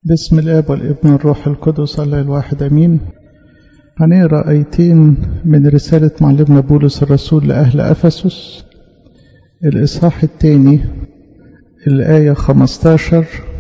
بسم الاب والابن والروح القدس الله الواحد امين هنقرا ايتين من رساله معلمنا بولس الرسول لاهل افسس الاصحاح الثاني الايه 15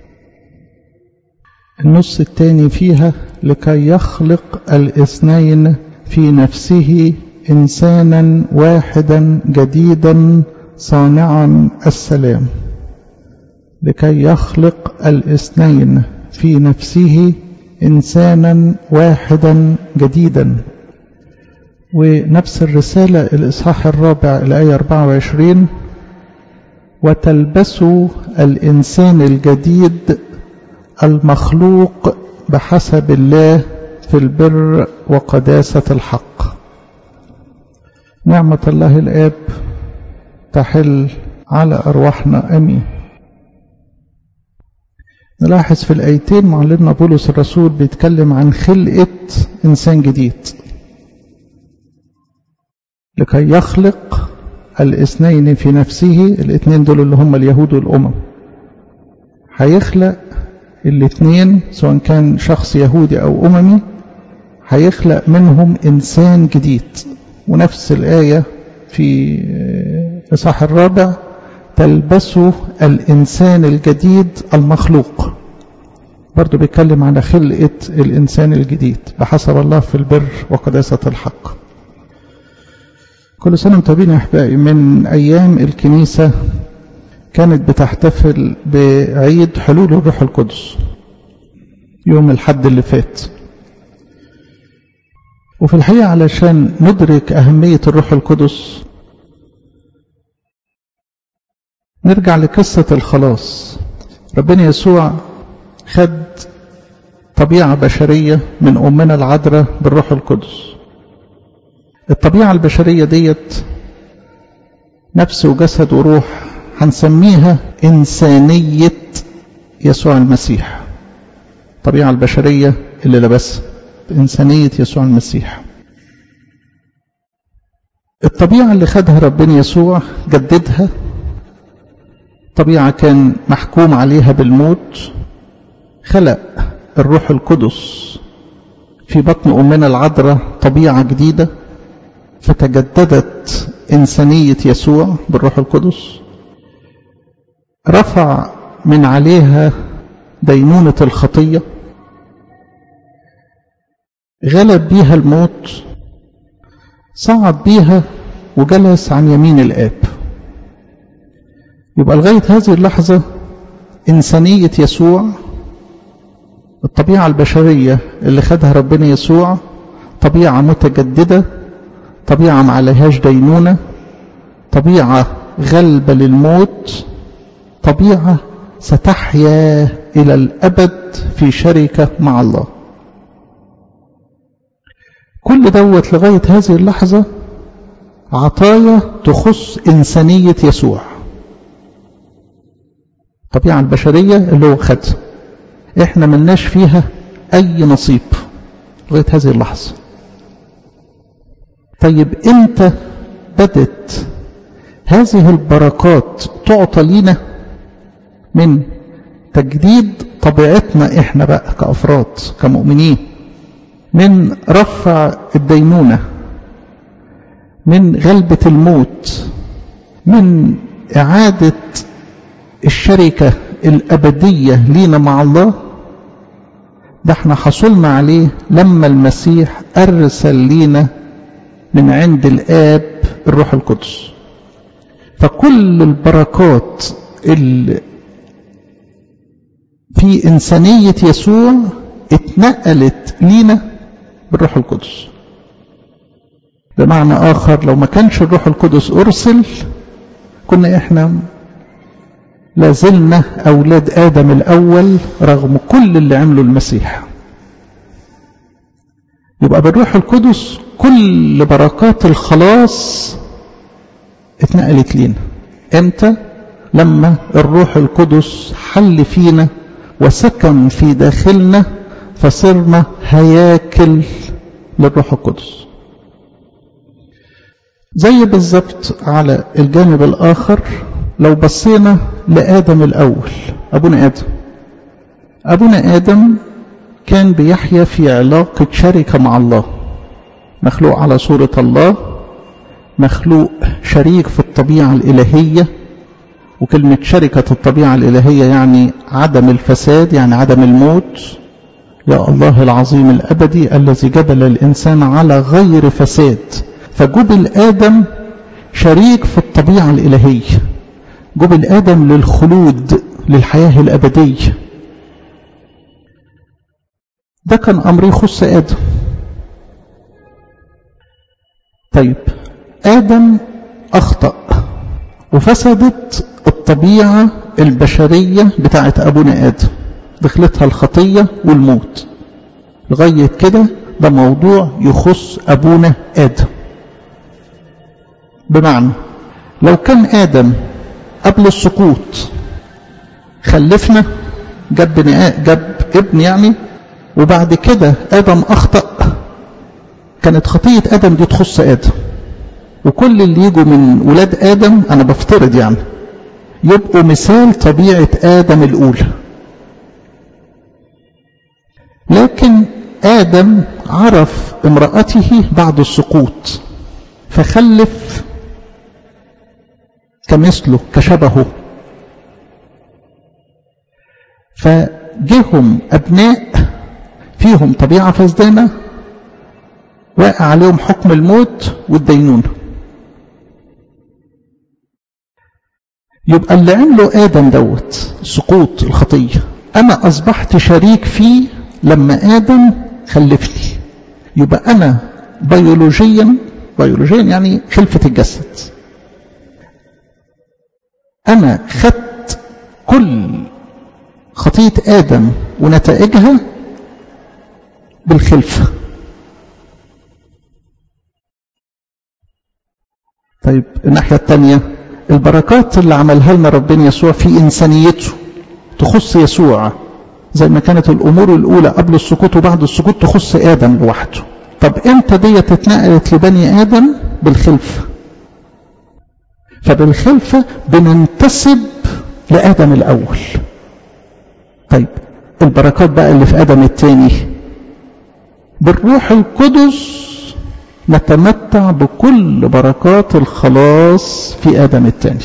النص الثاني فيها لكي يخلق الاثنين في نفسه انسانا واحدا جديدا صانعا السلام لكي يخلق الاثنين في نفسه إنسانا واحدا جديدا ونفس الرسالة الإصحاح الرابع الآية 24 وتلبسوا الإنسان الجديد المخلوق بحسب الله في البر وقداسة الحق نعمة الله الآب تحل على أرواحنا أمين نلاحظ في الآيتين معلمنا بولس الرسول بيتكلم عن خلقة إنسان جديد لكي يخلق الاثنين في نفسه الاثنين دول اللي هم اليهود والأمم هيخلق الاثنين سواء كان شخص يهودي أو أممي هيخلق منهم إنسان جديد ونفس الآية في إصحاح الرابع تلبسوا الإنسان الجديد المخلوق برضو بيتكلم على خلقة الإنسان الجديد بحسب الله في البر وقداسة الحق كل سنة متابعين يا أحبائي من أيام الكنيسة كانت بتحتفل بعيد حلول الروح القدس يوم الحد اللي فات وفي الحقيقة علشان ندرك أهمية الروح القدس نرجع لقصة الخلاص ربنا يسوع خد طبيعة بشرية من أمنا العذراء بالروح القدس الطبيعة البشرية ديت نفس وجسد وروح هنسميها إنسانية يسوع المسيح الطبيعة البشرية اللي لبسها إنسانية يسوع المسيح الطبيعة اللي خدها ربنا يسوع جددها طبيعة كان محكوم عليها بالموت خلق الروح القدس في بطن أمنا العذراء طبيعة جديدة فتجددت إنسانية يسوع بالروح القدس رفع من عليها دينونة الخطية غلب بيها الموت صعد بيها وجلس عن يمين الآب يبقى لغاية هذه اللحظة إنسانية يسوع الطبيعة البشرية اللي خدها ربنا يسوع طبيعة متجددة طبيعة ما عليهاش دينونة طبيعة غلبة للموت طبيعة ستحيا إلى الأبد في شركة مع الله كل دوت لغاية هذه اللحظة عطايا تخص إنسانية يسوع الطبيعة البشرية اللي هو خدها احنا ملناش فيها اي نصيب لغاية هذه اللحظة طيب امتى بدت هذه البركات تعطى لينا من تجديد طبيعتنا احنا بقى كأفراد كمؤمنين من رفع الدينونة من غلبة الموت من إعادة الشركة الأبدية لينا مع الله ده احنا حصلنا عليه لما المسيح أرسل لينا من عند الآب الروح القدس فكل البركات اللي في إنسانية يسوع اتنقلت لينا بالروح القدس بمعنى آخر لو ما كانش الروح القدس أرسل كنا احنا لازلنا أولاد آدم الأول رغم كل اللي عمله المسيح يبقى بالروح القدس كل بركات الخلاص اتنقلت لينا امتى لما الروح القدس حل فينا وسكن في داخلنا فصرنا هياكل للروح القدس زي بالظبط على الجانب الآخر لو بصينا لآدم الأول أبونا آدم أبونا آدم كان بيحيا في علاقة شركة مع الله مخلوق على صورة الله مخلوق شريك في الطبيعة الإلهية وكلمة شركة الطبيعة الإلهية يعني عدم الفساد يعني عدم الموت يا الله العظيم الأبدي الذي جبل الإنسان على غير فساد فجبل آدم شريك في الطبيعة الإلهية جبل آدم للخلود للحياة الأبدية ده كان أمر يخص آدم طيب آدم أخطأ وفسدت الطبيعة البشرية بتاعت أبونا آدم دخلتها الخطية والموت لغاية كده ده موضوع يخص أبونا آدم بمعنى لو كان آدم قبل السقوط خلفنا جاب, جاب ابن يعني وبعد كده آدم أخطأ كانت خطية آدم دي تخص آدم وكل اللي يجوا من ولاد آدم أنا بفترض يعني يبقوا مثال طبيعة آدم الأولى لكن آدم عرف امرأته بعد السقوط فخلف كمثله كشبهه فجهم أبناء فيهم طبيعة فسدانة وقع عليهم حكم الموت والدينونة يبقى اللي عمله آدم دوت سقوط الخطية أنا أصبحت شريك فيه لما آدم خلفني يبقى أنا بيولوجيا بيولوجيا يعني خلفة الجسد أنا خدت كل خطية آدم ونتائجها بالخلفة طيب الناحية الثانية البركات اللي عملها لنا ربنا يسوع في إنسانيته تخص يسوع زي ما كانت الأمور الأولى قبل السقوط وبعد السقوط تخص آدم لوحده طب امتى دي اتنقلت لبني آدم بالخلفة فبالخلفة بننتسب لآدم الأول طيب البركات بقى اللي في آدم الثاني بالروح القدس نتمتع بكل بركات الخلاص في آدم الثاني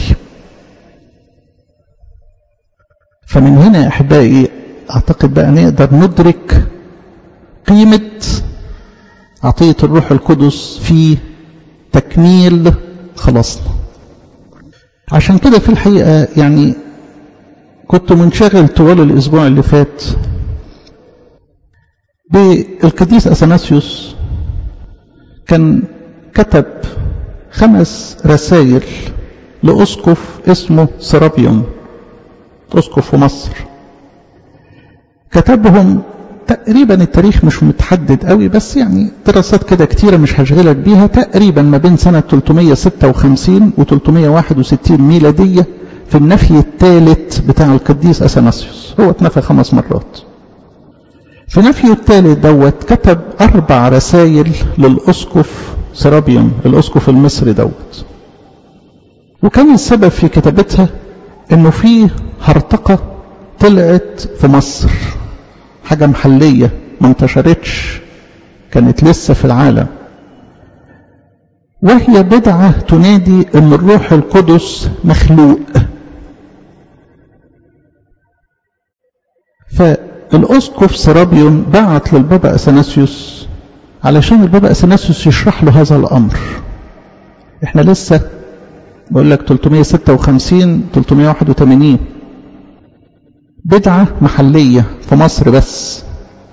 فمن هنا يا أحبائي أعتقد بقى نقدر ندرك قيمة عطية الروح القدس في تكميل خلاصنا عشان كده في الحقيقة يعني كنت منشغل طوال الأسبوع اللي فات بالقديس أثناسيوس كان كتب خمس رسائل لأسقف اسمه سرابيوم أسقف في مصر كتبهم تقريبا التاريخ مش متحدد قوي بس يعني دراسات كده كتيرة مش هشغلك بيها تقريبا ما بين سنة 356 و 361 ميلادية في النفي الثالث بتاع القديس أثناسيوس هو اتنفى خمس مرات في نفيه الثالث دوت كتب أربع رسائل للأسقف سرابيوم الأسقف المصري دوت وكان السبب في كتابتها انه في هرطقة طلعت في مصر حاجة محلية ما انتشرتش كانت لسه في العالم وهي بدعة تنادي ان الروح القدس مخلوق فالأسقف سرابيون بعت للبابا أثناسيوس علشان البابا أثناسيوس يشرح له هذا الأمر احنا لسه بقول لك 356 381 بدعة محلية في مصر بس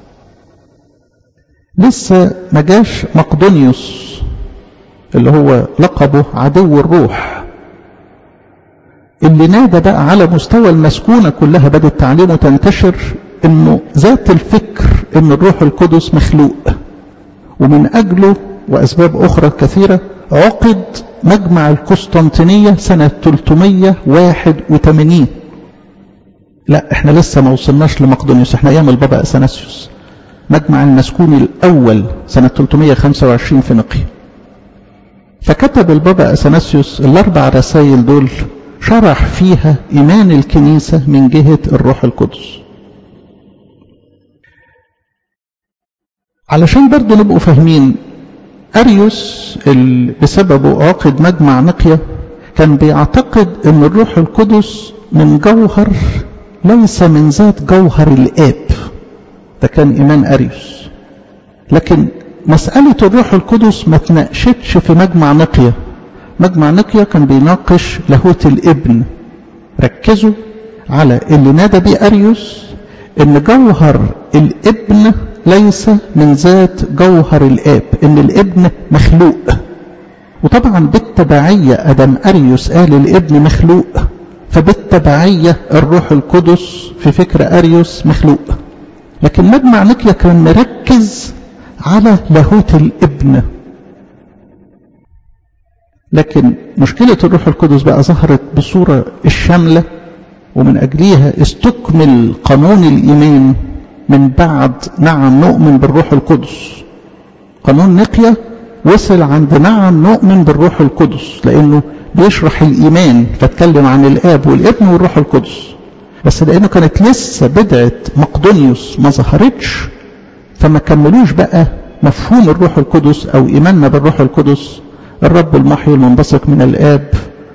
لسه ما جاش مقدونيوس اللي هو لقبه عدو الروح اللي نادى بقى على مستوى المسكونة كلها بدأت تعليمه تنتشر انه ذات الفكر ان الروح القدس مخلوق ومن اجله واسباب اخرى كثيرة عقد مجمع القسطنطينية سنة 381 لا احنا لسه ما وصلناش لمقدونيوس احنا ايام البابا اثناسيوس مجمع المسكوني الاول سنة 325 في نقيا فكتب البابا اثناسيوس الاربع رسائل دول شرح فيها ايمان الكنيسة من جهة الروح القدس علشان برضو نبقوا فاهمين أريوس اللي بسببه عقد مجمع نقية كان بيعتقد أن الروح القدس من جوهر ليس من ذات جوهر الآب ده كان إيمان أريوس لكن مسألة الروح القدس ما تناقشتش في مجمع نقية مجمع نقية كان بيناقش لاهوت الابن ركزوا على اللي نادى بيه أريوس ان جوهر الابن ليس من ذات جوهر الاب ان الابن مخلوق وطبعا بالتبعية ادم اريوس قال الابن مخلوق فبالتبعية الروح القدس في فكر اريوس مخلوق لكن مجمع نقيا كان مركز على لاهوت الابن لكن مشكلة الروح القدس بقى ظهرت بصورة الشاملة ومن أجلها استكمل قانون الإيمان من بعد نعم نؤمن بالروح القدس قانون نقية وصل عند نعم نؤمن بالروح القدس لأنه بيشرح الإيمان فاتكلم عن الآب والابن والروح القدس بس لأنه كانت لسه بدعة مقدونيوس ما ظهرتش فما كملوش بقى مفهوم الروح القدس أو إيماننا بالروح القدس الرب المحيي المنبثق من الآب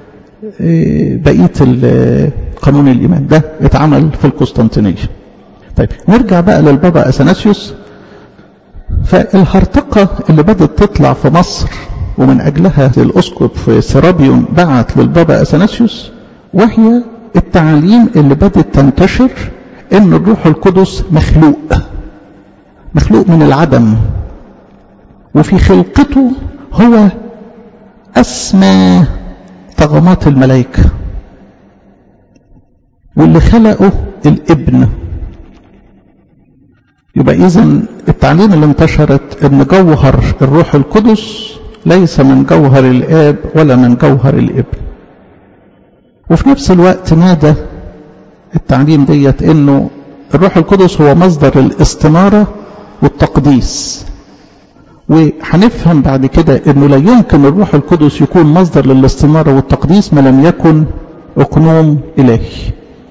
بقية قانون الإيمان ده اتعمل في القسطنطينية طيب نرجع بقى للبابا أثناسيوس فالهرطقة اللي بدأت تطلع في مصر ومن أجلها الأسقف في سرابيون بعت للبابا أثناسيوس وهي التعاليم اللي بدأت تنتشر إن الروح القدس مخلوق مخلوق من العدم وفي خلقته هو أسمى طغمات الملائكة واللي خلقه الابن يبقى إذا التعليم اللي انتشرت ان جوهر الروح القدس ليس من جوهر الاب ولا من جوهر الابن وفي نفس الوقت نادى التعليم ديت انه الروح القدس هو مصدر الاستنارة والتقديس وهنفهم بعد كده انه لا يمكن الروح القدس يكون مصدر للاستنارة والتقديس ما لم يكن اقنوم الهي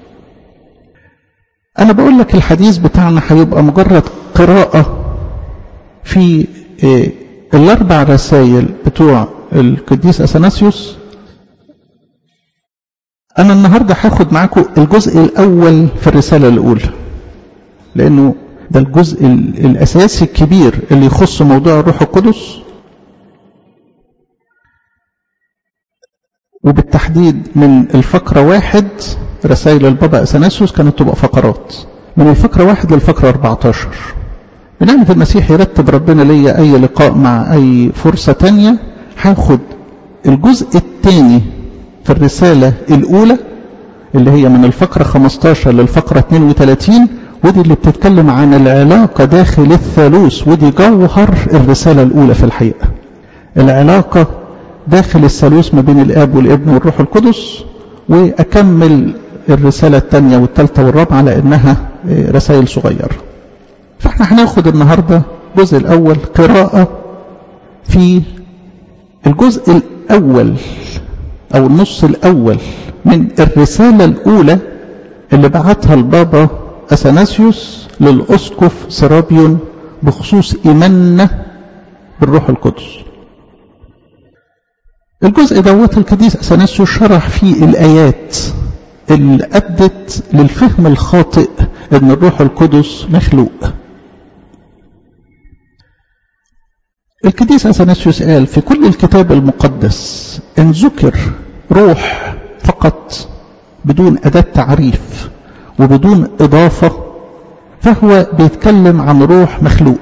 انا بقول لك الحديث بتاعنا هيبقى مجرد قراءة في الاربع رسائل بتوع القديس اثناسيوس انا النهاردة هاخد معاكم الجزء الاول في الرسالة الاولى لانه ده الجزء الاساسي الكبير اللي يخص موضوع الروح القدس وبالتحديد من الفقرة واحد رسائل البابا أثناسيوس كانت تبقى فقرات من الفقرة واحد للفقرة 14 بنعمة المسيح يرتب ربنا ليا أي لقاء مع أي فرصة تانية هاخد الجزء الثاني في الرسالة الأولى اللي هي من الفقرة 15 للفقرة 32 ودي اللي بتتكلم عن العلاقة داخل الثالوث ودي جوهر الرسالة الأولى في الحقيقة العلاقة داخل الثالوث ما بين الآب والابن والروح القدس وأكمل الرسالة الثانية والثالثة والرابعة لأنها رسائل صغيرة فاحنا هناخد النهاردة الجزء الأول قراءة في الجزء الأول أو النص الأول من الرسالة الأولى اللي بعتها البابا أثناسيوس للأسقف سرابيون بخصوص إيماننا بالروح القدس الجزء دوت القديس أثناسيوس شرح فيه الآيات اللي أدت للفهم الخاطئ أن الروح القدس مخلوق القديس أثناسيوس قال في كل الكتاب المقدس إن ذكر روح فقط بدون أداة تعريف وبدون إضافة فهو بيتكلم عن روح مخلوق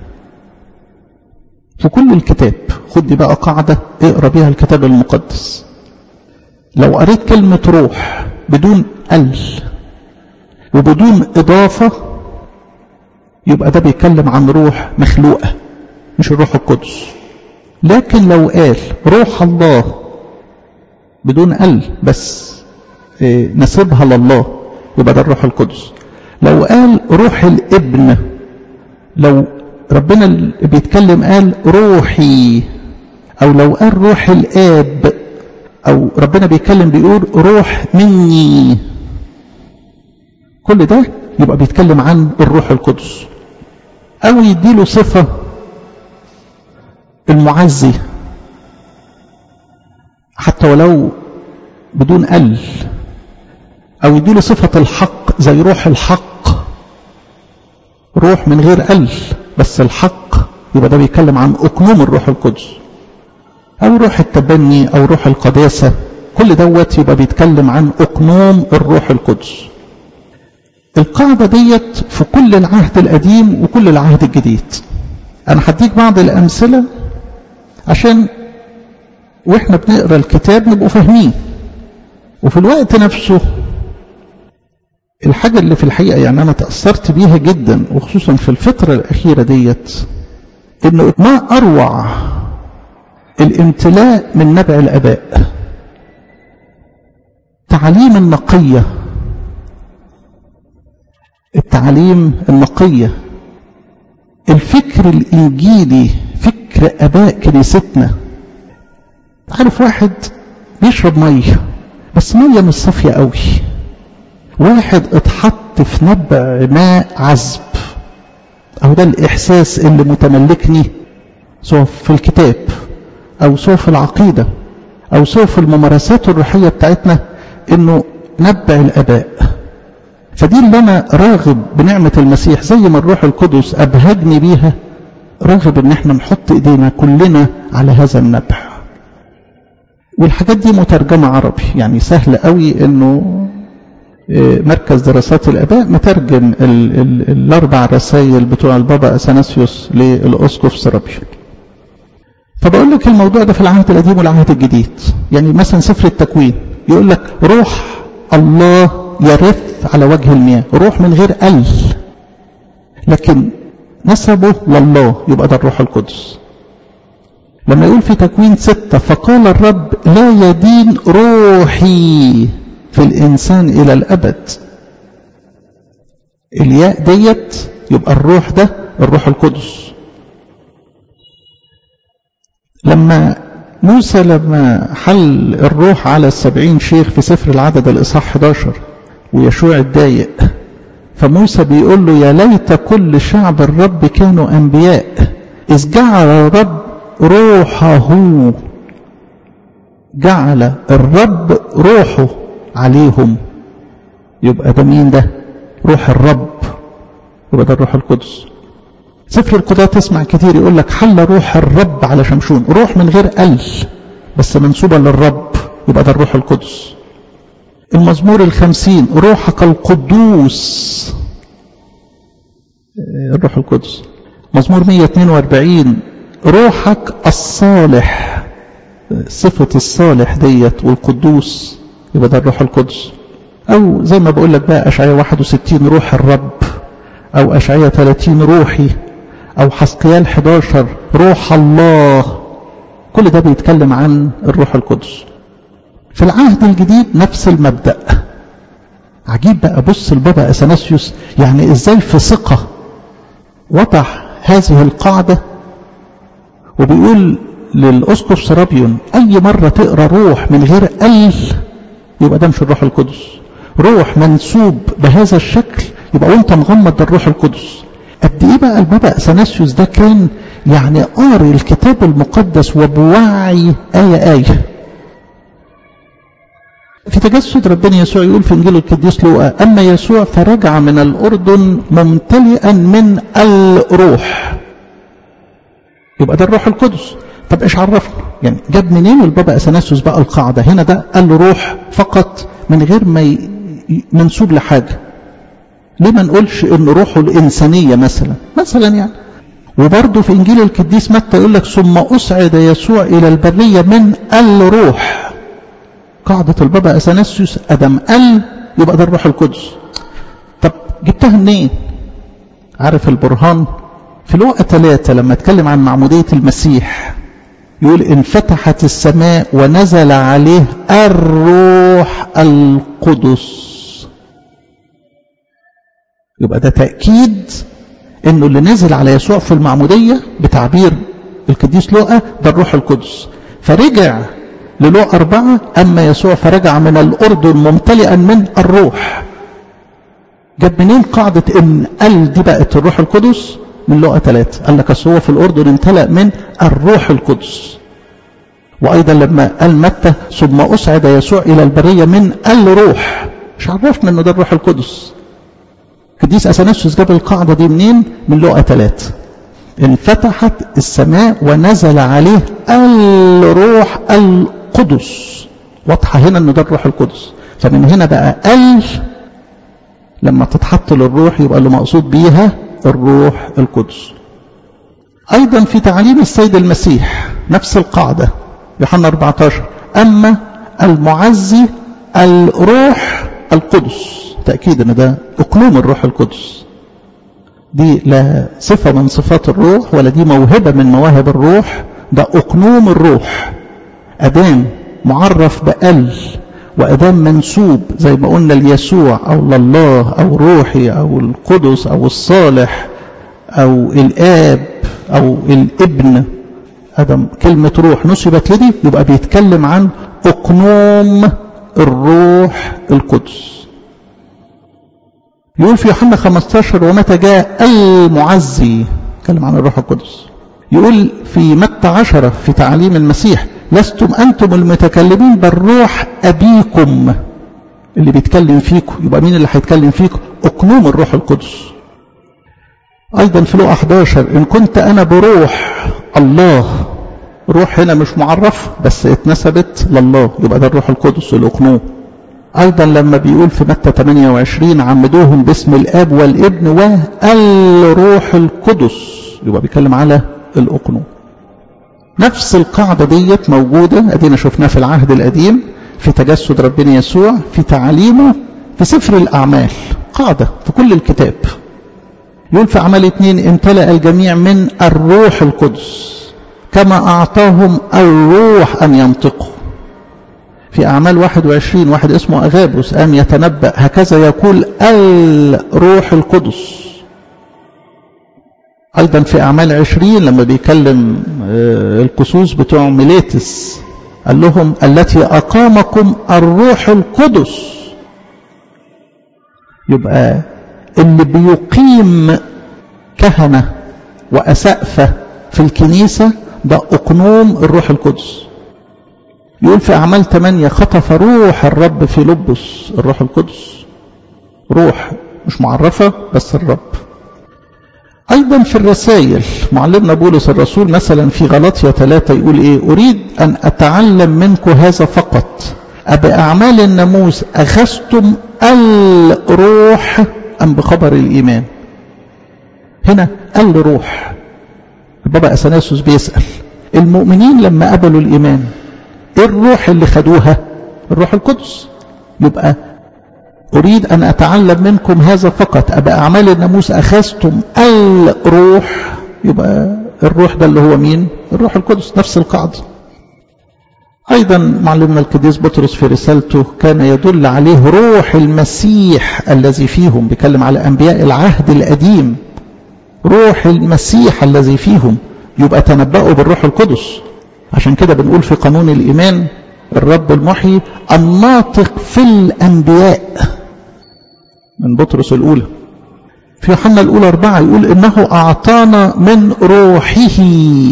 في كل الكتاب خد دي بقى قاعدة اقرأ بيها الكتاب المقدس لو قريت كلمة روح بدون ال وبدون إضافة يبقى ده بيتكلم عن روح مخلوقة مش الروح القدس لكن لو قال روح الله بدون ال بس نسبها لله يبقى ده الروح القدس لو قال روح الابن لو ربنا بيتكلم قال روحي او لو قال روح الاب او ربنا بيتكلم بيقول روح مني كل ده يبقى بيتكلم عن الروح القدس أو يديله صفة المعزي حتى ولو بدون ال أو يديله صفة الحق زي روح الحق روح من غير ال بس الحق يبقى ده بيتكلم عن أقنوم الروح القدس أو روح التبني أو روح القداسة كل دوت يبقى بيتكلم عن أقنوم الروح القدس القاعدة ديت في كل العهد القديم وكل العهد الجديد أنا هديك بعض الأمثلة عشان وإحنا بنقرأ الكتاب نبقوا فاهمين وفي الوقت نفسه الحاجة اللي في الحقيقة يعني أنا تأثرت بيها جدا وخصوصا في الفترة الأخيرة ديت إنه ما أروع الامتلاء من نبع الآباء تعاليم النقية التعاليم النقية الفكر الإنجيلي فكر أباء كنيستنا عارف واحد بيشرب مية بس مية مش صافية قوي واحد اتحط في نبع ماء عذب أو ده الإحساس اللي متملكني سواء في الكتاب أو سواء في العقيدة أو سواء في الممارسات الروحية بتاعتنا إنه نبع الآباء فدي اللي أنا راغب بنعمة المسيح زي ما الروح القدس أبهجني بيها راغب إن احنا نحط إيدينا كلنا على هذا النبع والحاجات دي مترجمة عربي يعني سهل قوي إنه مركز دراسات الآباء مترجم ال ال الأربع رسائل بتوع البابا أثناسيوس للأسقف سرابيون فبقول لك الموضوع ده في العهد القديم والعهد الجديد يعني مثلا سفر التكوين يقول لك روح الله يرث على وجه المياه روح من غير ال لكن نسبه لله يبقى ده الروح القدس لما يقول في تكوين ستة فقال الرب لا يدين روحي في الإنسان إلى الأبد الياء ديت يبقى الروح ده الروح القدس لما موسى لما حل الروح على السبعين شيخ في سفر العدد الإصحاح 11 ويشوع اتضايق فموسى بيقول له يا ليت كل شعب الرب كانوا أنبياء إذ جعل الرب روحه جعل الرب روحه عليهم يبقى ده مين ده روح الرب يبقى ده الروح القدس سفر القضاء تسمع كتير يقول لك حل روح الرب على شمشون روح من غير ال بس منسوبة للرب يبقى ده الروح القدس المزمور الخمسين روحك القدوس الروح القدس مزمور 142 روحك الصالح صفة الصالح ديت والقدوس يبقى ده الروح القدس أو زي ما بقول لك بقى أشعية 61 روح الرب أو أشعية 30 روحي أو حسقيال 11 روح الله كل ده بيتكلم عن الروح القدس في العهد الجديد نفس المبدأ عجيب بقى بص البابا أثناسيوس يعني إزاي في ثقة وضع هذه القاعدة وبيقول للأسقف سرابيون أي مرة تقرأ روح من غير ال يبقى ده مش الروح القدس روح منسوب بهذا الشكل يبقى وانت مغمض ده الروح القدس قد ايه بقى البابا اثناسيوس ده كان يعني قاري الكتاب المقدس وبوعي آية آية في تجسد ربنا يسوع يقول في انجيل القديس لوقا اما يسوع فرجع من الاردن ممتلئا من الروح يبقى ده الروح القدس طب ايش عرفنا يعني جاب منين البابا اثناسيوس بقى القاعده هنا ده قال له روح فقط من غير ما ي... منسوب لحاجه ليه ما نقولش ان روحه الانسانيه مثلا مثلا يعني وبرضه في انجيل القديس متى يقول لك ثم اصعد يسوع الى البريه من الروح قاعده البابا اثناسيوس ادم قال يبقى ده الروح القدس طب جبتها منين عارف البرهان في لوقا ثلاثة لما اتكلم عن معمودية المسيح يقول انفتحت السماء ونزل عليه الروح القدس يبقى ده تأكيد انه اللي نزل على يسوع في المعمودية بتعبير القديس لوقا ده الروح القدس فرجع للوقا أربعة أما يسوع فرجع من الأردن ممتلئا من الروح جاب منين قاعدة إن قال دي بقت الروح القدس من لقى ثلاثة قال لك أصل هو في الأردن امتلأ من الروح القدس وأيضا لما قال متى ثم أسعد يسوع إلى البرية من الروح مش عرفنا إنه ده الروح القدس قديس أثناسيوس جاب القاعدة دي منين؟ من لقى ثلاثة انفتحت السماء ونزل عليه الروح القدس واضحة هنا إنه ده الروح القدس فمن هنا بقى ال لما تتحط للروح يبقى اللي مقصود بيها الروح القدس أيضا في تعليم السيد المسيح نفس القاعدة يوحنا 14 أما المعزي الروح القدس تأكيد أن ده أقلوم الروح القدس دي لا صفة من صفات الروح ولا دي موهبة من مواهب الروح ده أقنوم الروح أدام معرف بأل وأدام منسوب زي ما قلنا ليسوع أو لله أو روحي أو القدس أو الصالح أو الآب أو الابن أدم كلمة روح نسبت لدي يبقى بيتكلم عن أقنوم الروح القدس يقول في يوحنا 15 ومتى جاء المعزي يتكلم عن الروح القدس يقول في متى 10 في تعليم المسيح لستم أنتم المتكلمين بل روح أبيكم اللي بيتكلم فيكم يبقى مين اللي هيتكلم فيكم أقنوم الروح القدس أيضا في لقا 11 إن كنت أنا بروح الله روح هنا مش معرف بس اتنسبت لله يبقى ده الروح القدس الأقنوم أيضا لما بيقول في متى 28 عمدوهم باسم الآب والابن والروح القدس يبقى بيتكلم على الأقنوم نفس القاعدة ديت موجودة أدينا شفناها في العهد القديم في تجسد ربنا يسوع في تعليمه في سفر الأعمال قاعدة في كل الكتاب يقول في أعمال اتنين امتلأ الجميع من الروح القدس كما أعطاهم الروح أن ينطقوا في أعمال 21 واحد اسمه أغابوس قام يتنبأ هكذا يقول الروح القدس أيضا في أعمال 20 لما بيكلم القصوص بتوع ميليتس قال لهم التي أقامكم الروح القدس يبقى اللي بيقيم كهنة وأسقفة في الكنيسة ده أقنوم الروح القدس يقول في أعمال 8 خطف روح الرب في لبس الروح القدس روح مش معرفة بس الرب أيضا في الرسائل معلمنا بولس الرسول مثلا في غلطية ثلاثة يقول إيه أريد أن أتعلم منكم هذا فقط أبأعمال الناموس أخذتم الروح أم بخبر الإيمان هنا الروح البابا أثناسوس بيسأل المؤمنين لما قبلوا الإيمان إيه الروح اللي خدوها الروح القدس يبقى أريد أن أتعلم منكم هذا فقط أبقى أعمال الناموس أخذتم الروح يبقى الروح ده اللي هو مين الروح القدس نفس القاعدة أيضا معلمنا القديس بطرس في رسالته كان يدل عليه روح المسيح الذي فيهم بيكلم على أنبياء العهد القديم روح المسيح الذي فيهم يبقى تنبأوا بالروح القدس عشان كده بنقول في قانون الإيمان الرب المحيي الناطق في الأنبياء من بطرس الأولى في يوحنا الأولى أربعة يقول إنه أعطانا من روحه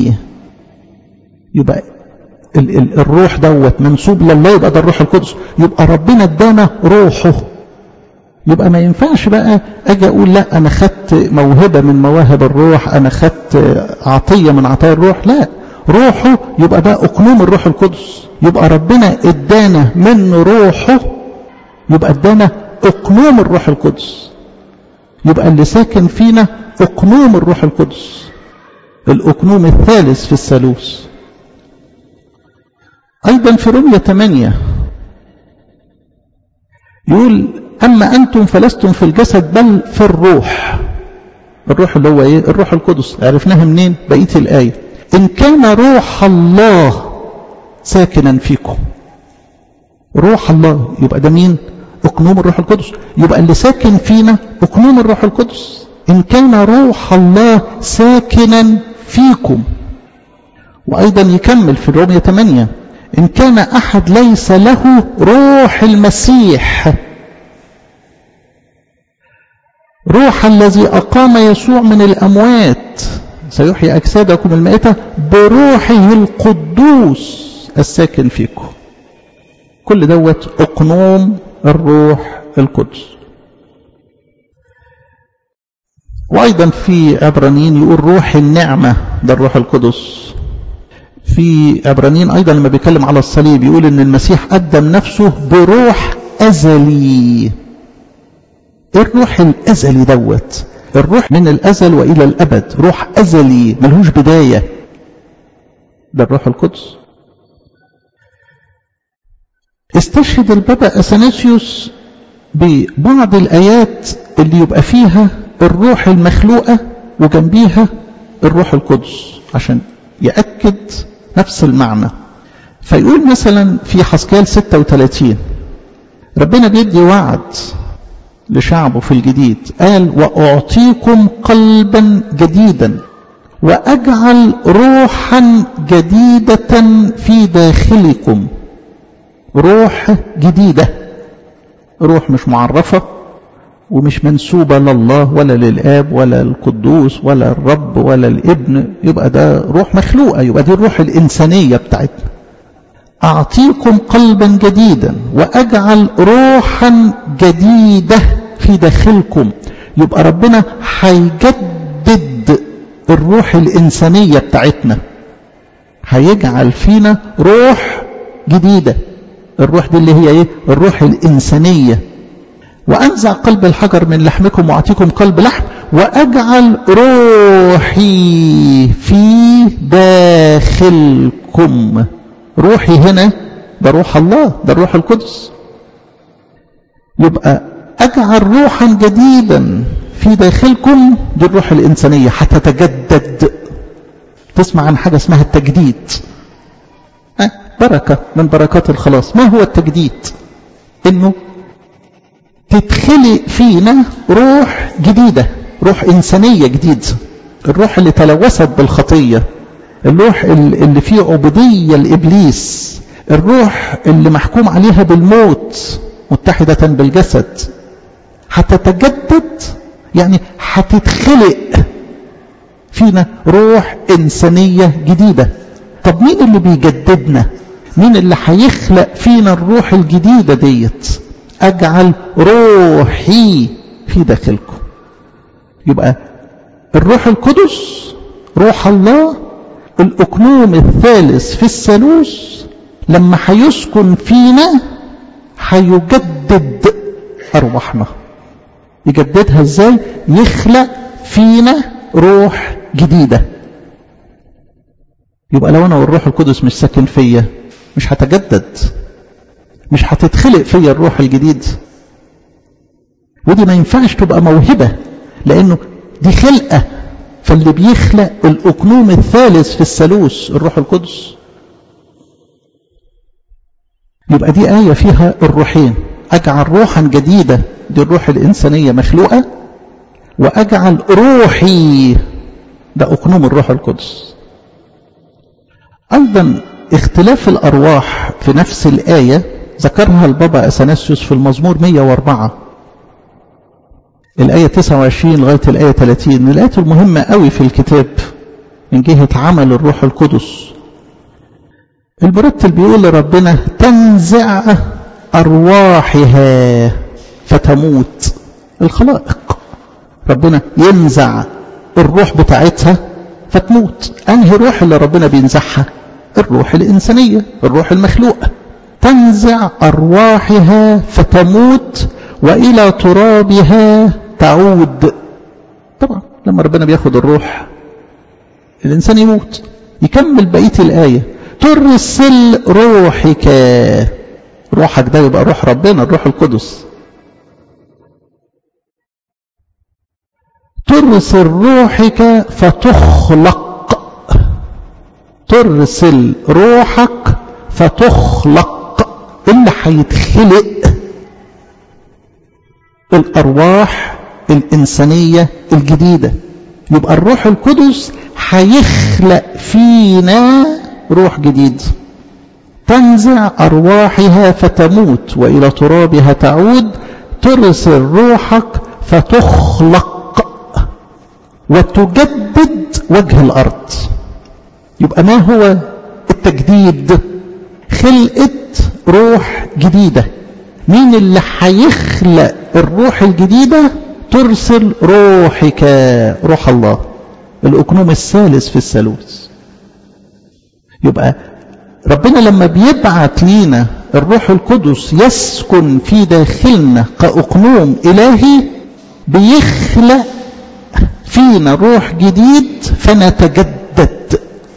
يبقى ال ال الروح دوت منسوب لله يبقى ده الروح القدس يبقى ربنا ادانا روحه يبقى ما ينفعش بقى اجي اقول لا انا خدت موهبه من مواهب الروح انا خدت عطيه من عطايا الروح لا روحه يبقى ده اقنوم الروح القدس يبقى ربنا ادانا من روحه يبقى ادانا اقنوم الروح القدس يبقى اللي ساكن فينا اقنوم الروح القدس الاقنوم الثالث في الثالوث ايضا في رمية 8 يقول اما انتم فلستم في الجسد بل في الروح الروح اللي هو ايه الروح القدس عرفناها منين بقيه الايه ان كان روح الله ساكنا فيكم روح الله يبقى ده مين اقنوم الروح القدس يبقى اللي ساكن فينا اقنوم الروح القدس ان كان روح الله ساكنا فيكم وايضا يكمل في الرومية 8 ان كان احد ليس له روح المسيح روح الذي أقام يسوع من الأموات سيحيي أجسادكم المائتة بروحه القدوس الساكن فيكم كل دوت أقنوم الروح القدس وأيضا في عبرانيين يقول روح النعمة ده الروح القدس في عبرانيين أيضا لما بيتكلم على الصليب يقول إن المسيح قدم نفسه بروح أزلي الروح الأزلي دوت الروح من الأزل وإلى الأبد روح أزلي ملهوش بداية ده الروح القدس استشهد البابا أثناسيوس ببعض الآيات اللي يبقى فيها الروح المخلوقة وجنبيها الروح القدس عشان يأكد نفس المعنى فيقول مثلا في حسكال 36 ربنا بيدي وعد لشعبه في الجديد قال وأعطيكم قلبا جديدا وأجعل روحا جديدة في داخلكم روح جديدة روح مش معرفة ومش منسوبة لله ولا للآب ولا القدوس ولا الرب ولا الابن يبقى ده روح مخلوقة يبقى دي الروح الإنسانية بتاعتنا أعطيكم قلبا جديدا وأجعل روحا جديدة في داخلكم يبقى ربنا هيجدد الروح الإنسانية بتاعتنا هيجعل فينا روح جديدة الروح دي اللي هي ايه الروح الإنسانية وأنزع قلب الحجر من لحمكم وأعطيكم قلب لحم وأجعل روحي في داخلكم روحي هنا ده روح الله ده الروح القدس يبقى أجعل روحا جديدا في داخلكم دي الروح الإنسانية هتتجدد تسمع عن حاجة اسمها التجديد بركة من بركات الخلاص ما هو التجديد انه تتخلق فينا روح جديدة روح إنسانية جديدة الروح اللي تلوثت بالخطية الروح اللي فيه عبودية لإبليس الروح اللي محكوم عليها بالموت متحدة بالجسد هتتجدد يعني هتتخلق فينا روح إنسانية جديدة طب مين اللي بيجددنا مين اللي هيخلق فينا الروح الجديدة ديت أجعل روحي في داخلكم يبقى الروح القدس روح الله الأكنوم الثالث في الثالوث لما هيسكن فينا هيجدد أرواحنا يجددها ازاي يخلق فينا روح جديدة يبقى لو أنا والروح القدس مش ساكن فيا مش هتجدد مش هتتخلق فيا الروح الجديد ودي ما ينفعش تبقى موهبة لأنه دي خلقة فاللي بيخلق الأكنوم الثالث في الثالوث الروح القدس يبقى دي آية فيها الروحين أجعل روحا جديدة دي الروح الإنسانية مخلوقة وأجعل روحي ده أكنوم الروح القدس أيضا اختلاف الأرواح في نفس الآية ذكرها البابا أثناسيوس في المزمور 104 الآية 29 لغاية الآية 30 من الآيات المهمة قوي في الكتاب من جهة عمل الروح القدس المرتل بيقول لربنا تنزع أرواحها فتموت الخلائق ربنا ينزع الروح بتاعتها فتموت أنهي روح اللي ربنا بينزعها الروح الإنسانية الروح المخلوقة تنزع أرواحها فتموت وإلى ترابها تعود طبعا لما ربنا بياخد الروح الإنسان يموت يكمل بقية الآية ترسل روحك روحك ده يبقى روح ربنا الروح القدس ترسل روحك فتخلق ترسل روحك فتخلق اللي هيتخلق الأرواح الإنسانية الجديدة يبقى الروح القدس هيخلق فينا روح جديد تنزع أرواحها فتموت وإلى ترابها تعود ترسل روحك فتخلق وتجدد وجه الأرض يبقى ما هو التجديد خلقة روح جديدة مين اللي هيخلق الروح الجديدة ترسل روحك روح الله الأكنوم الثالث في الثالوث يبقى ربنا لما بيبعت لينا الروح القدس يسكن في داخلنا كأقنوم إلهي بيخلق فينا روح جديد فنتجدد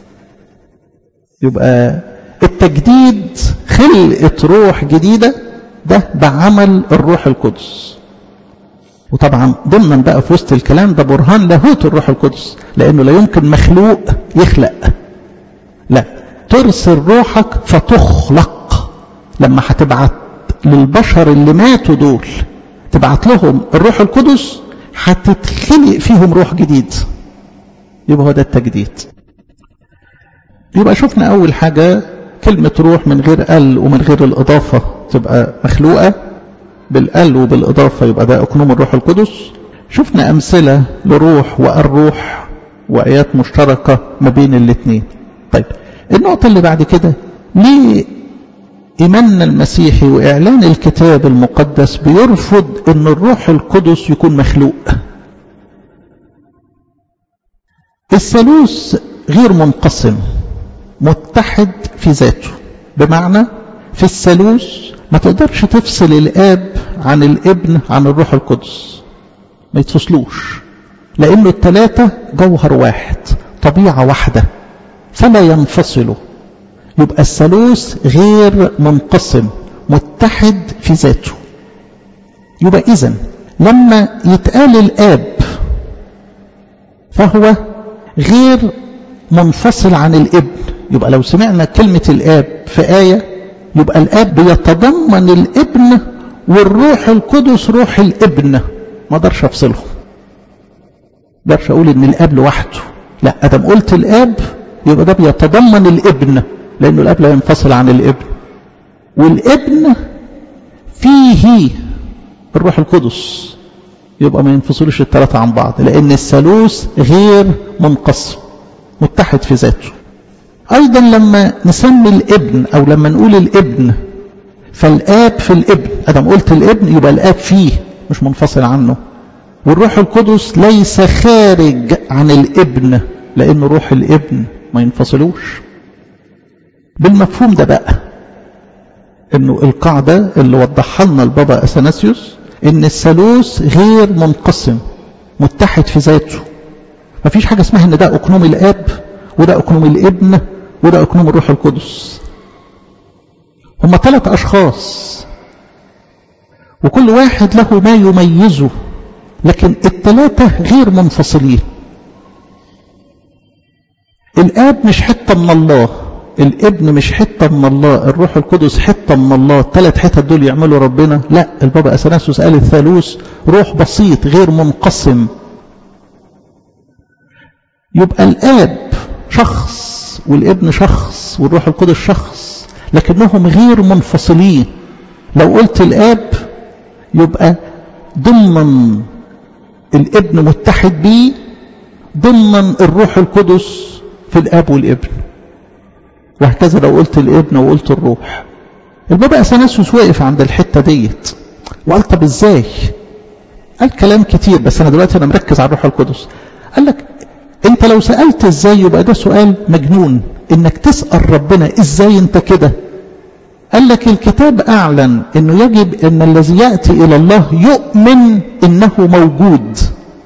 يبقى التجديد خلقة روح جديدة ده بعمل الروح القدس وطبعا ضمنا بقى في وسط الكلام ده برهان لاهوت الروح القدس لانه لا يمكن مخلوق يخلق لا ترسل روحك فتخلق لما هتبعت للبشر اللي ماتوا دول تبعت لهم الروح القدس هتتخلق فيهم روح جديد يبقى هو ده التجديد يبقى شفنا اول حاجة كلمة روح من غير ال ومن غير الاضافة تبقى مخلوقة بالال وبالاضافة يبقى ده اقنوم الروح القدس شفنا امثلة لروح والروح وايات مشتركة ما بين الاثنين طيب النقطة اللي بعد كده ليه إيماننا المسيحي وإعلان الكتاب المقدس بيرفض أن الروح القدس يكون مخلوق الثالوث غير منقسم متحد في ذاته بمعنى في الثالوث ما تقدرش تفصل الآب عن الابن عن الروح القدس ما يتفصلوش لأنه الثلاثة جوهر واحد طبيعة واحدة فلا ينفصلوا يبقى الثالوث غير منقسم متحد في ذاته يبقى إذن لما يتقال الآب فهو غير منفصل عن الابن يبقى لو سمعنا كلمة الآب في آية يبقى الآب بيتضمن الابن والروح القدس روح الابن ما اقدرش افصلهم ما اقدرش اقول ان الاب لوحده لا ادم قلت الاب يبقى ده بيتضمن الابن لانه الاب لا ينفصل عن الابن والابن فيه الروح القدس يبقى ما ينفصلوش الثلاثة عن بعض لأن الثالوث غير منقسم متحد في ذاته أيضا لما نسمي الابن أو لما نقول الابن فالآب في الابن أدم قلت الابن يبقى الآب فيه مش منفصل عنه والروح القدس ليس خارج عن الابن لأن روح الابن ما ينفصلوش بالمفهوم ده بقى انه القاعدة اللي وضحها لنا البابا اثناسيوس ان الثالوث غير منقسم متحد في ذاته مفيش حاجة اسمها ان ده اقنوم الاب وده اقنوم الابن وده اقنوم الروح القدس هما ثلاث اشخاص وكل واحد له ما يميزه لكن الثلاثة غير منفصلين الاب مش حتة من الله الابن مش حتة من الله الروح القدس حتة من الله الثلاث حتت دول يعملوا ربنا لا البابا أثناسيوس قال الثالوث روح بسيط غير منقسم يبقى الآب شخص والابن شخص والروح القدس شخص لكنهم غير منفصلين لو قلت الآب يبقى ضمن الابن متحد بيه ضمن الروح القدس في الآب والابن وهكذا لو قلت الابن وقلت الروح البابا اثناسيوس واقف عند الحته ديت وقال طب ازاي قال كلام كتير بس انا دلوقتي انا مركز على الروح القدس قال لك انت لو سالت ازاي يبقى ده سؤال مجنون انك تسال ربنا ازاي انت كده قال لك الكتاب اعلن انه يجب ان الذي ياتي الى الله يؤمن انه موجود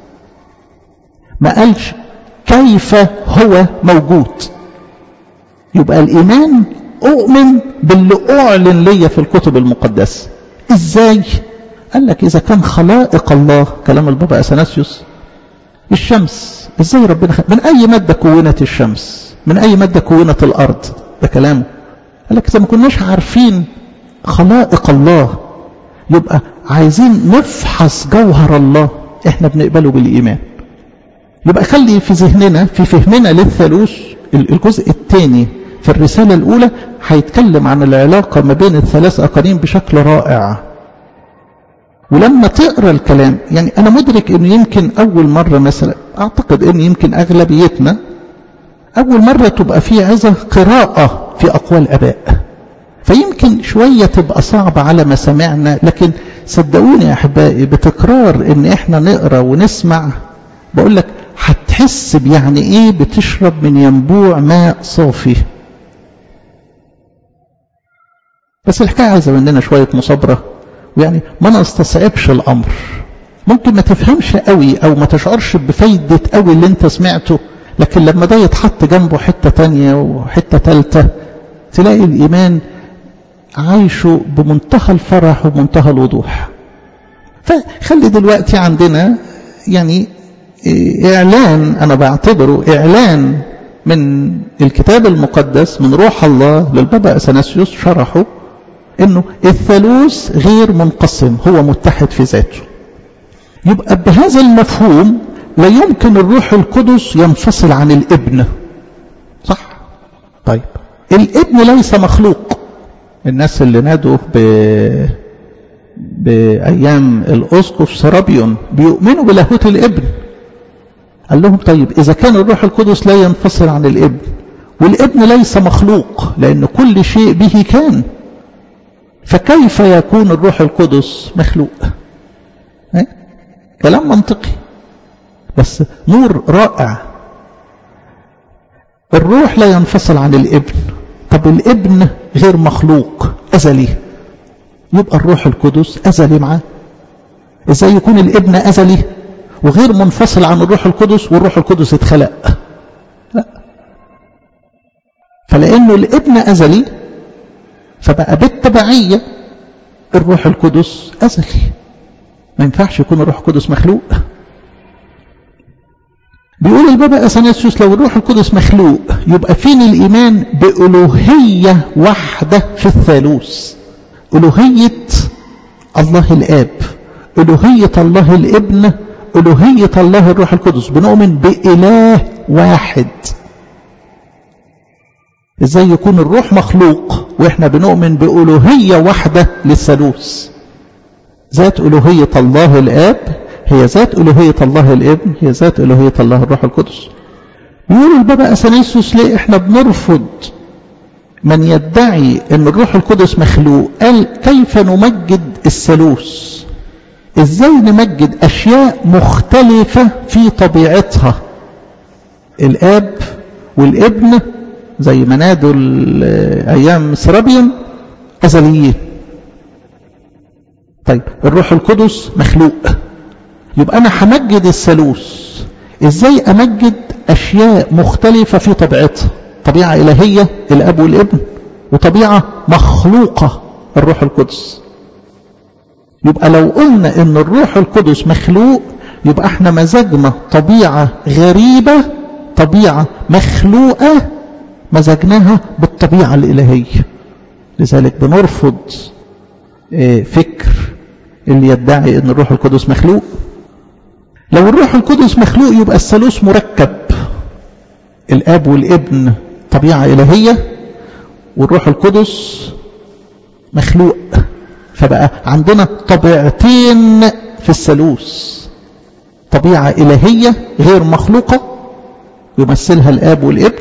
ما قالش كيف هو موجود يبقى الإيمان أؤمن باللي أعلن لي في الكتب المقدسة إزاي؟ قال لك إذا كان خلائق الله كلام البابا أثناسيوس الشمس إزاي ربنا خلق من أي مادة كونت الشمس من أي مادة كونت الأرض ده كلامه قال لك إذا ما كناش عارفين خلائق الله يبقى عايزين نفحص جوهر الله إحنا بنقبله بالإيمان يبقى خلي في ذهننا في فهمنا للثالوث الجزء الثاني في الرسالة الأولى هيتكلم عن العلاقة ما بين الثلاث أقانيم بشكل رائع ولما تقرا الكلام يعني انا مدرك انه يمكن اول مره مثلا اعتقد ان يمكن اغلبيتنا اول مره تبقى في عظه قراءه في اقوال اباء فيمكن شويه تبقى صعبه على ما سمعنا لكن صدقوني يا احبائي بتكرار ان احنا نقرا ونسمع بقول لك هتحس بيعني ايه بتشرب من ينبوع ماء صافي بس الحكايه عايزه مننا شويه مصابره ويعني ما نستصعبش الامر ممكن ما تفهمش قوي او ما تشعرش بفايده قوي اللي انت سمعته لكن لما ده يتحط جنبه حته تانية وحته ثالثه تلاقي الايمان عايشه بمنتهى الفرح ومنتهى الوضوح فخلي دلوقتي عندنا يعني إعلان أنا بعتبره إعلان من الكتاب المقدس من روح الله للبابا أثناسيوس شرحه إنه الثالوث غير منقسم هو متحد في ذاته يبقى بهذا المفهوم لا يمكن الروح القدس ينفصل عن الابن صح طيب الابن ليس مخلوق الناس اللي نادوا ب بأيام الأسقف سرابيون بيؤمنوا بلاهوت الابن قال لهم طيب إذا كان الروح القدس لا ينفصل عن الابن والابن ليس مخلوق لأن كل شيء به كان فكيف يكون الروح القدس مخلوق اه؟ كلام منطقي بس نور رائع الروح لا ينفصل عن الابن طب الابن غير مخلوق أزلي يبقى الروح القدس أزلي معاه ازاي يكون الابن أزلي وغير منفصل عن الروح القدس والروح القدس اتخلق لا فلأنه الابن أزلي فبقى بالتبعية الروح القدس أزلي ما ينفعش يكون الروح القدس مخلوق بيقول البابا أثناسيوس لو الروح القدس مخلوق يبقى فين الإيمان بألوهية واحدة في الثالوث ألوهية الله الآب ألوهية الله الابن ألوهية الله الروح القدس بنؤمن بإله واحد إزاي يكون الروح مخلوق وإحنا بنؤمن بألوهية واحدة للثالوث ذات ألوهية الله الآب هي ذات ألوهية الله الابن هي ذات ألوهية الله الروح القدس بيقول البابا أثناسيوس ليه إحنا بنرفض من يدعي أن الروح القدس مخلوق قال كيف نمجد الثالوث ازاي نمجد اشياء مختلفة في طبيعتها الاب والابن زي ما نادوا ايام سرابيون ازليين طيب الروح القدس مخلوق يبقى انا همجد الثالوث ازاي امجد اشياء مختلفة في طبيعتها طبيعة الهية الاب والابن وطبيعة مخلوقة الروح القدس يبقى لو قلنا ان الروح القدس مخلوق يبقى احنا مزجنا طبيعة غريبة طبيعة مخلوقة مزجناها بالطبيعة الإلهية لذلك بنرفض فكر اللي يدعي ان الروح القدس مخلوق لو الروح القدس مخلوق يبقى الثالوث مركب الاب والابن طبيعة إلهية والروح القدس مخلوق فبقى عندنا طبيعتين في الثالوث طبيعة إلهية غير مخلوقة يمثلها الآب والابن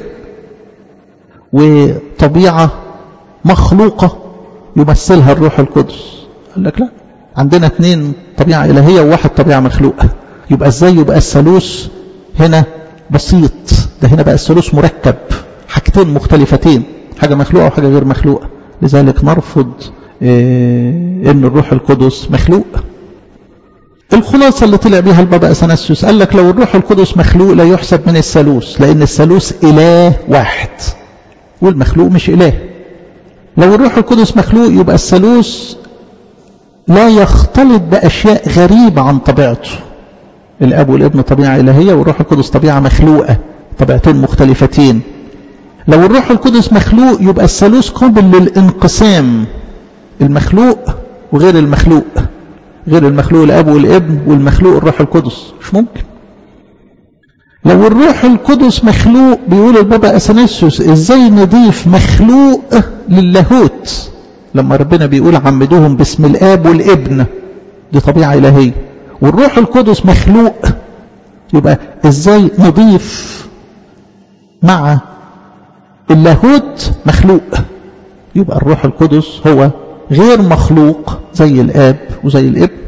وطبيعة مخلوقة يمثلها الروح القدس قال لك لا عندنا اثنين طبيعة إلهية وواحد طبيعة مخلوقة يبقى ازاي يبقى الثالوث هنا بسيط ده هنا بقى الثالوث مركب حاجتين مختلفتين حاجة مخلوقة وحاجة غير مخلوقة لذلك نرفض إيه ان الروح القدس مخلوق الخلاصة اللي طلع بيها البابا أثناسيوس قال لك لو الروح القدس مخلوق لا يحسب من الثالوث لأن الثالوث إله واحد والمخلوق مش إله لو الروح القدس مخلوق يبقى الثالوث لا يختلط بأشياء غريبة عن طبيعته الأب والابن طبيعة إلهية والروح القدس طبيعة مخلوقة طبيعتين مختلفتين لو الروح القدس مخلوق يبقى الثالوث قابل للانقسام المخلوق وغير المخلوق غير المخلوق الاب والابن والمخلوق الروح القدس مش ممكن لو الروح القدس مخلوق بيقول البابا اثناسيوس ازاي نضيف مخلوق للاهوت لما ربنا بيقول عمدوهم باسم الاب والابن دي طبيعة إلهية والروح القدس مخلوق يبقى ازاي نضيف مع اللاهوت مخلوق يبقى الروح القدس هو غير مخلوق زي الآب وزي الابن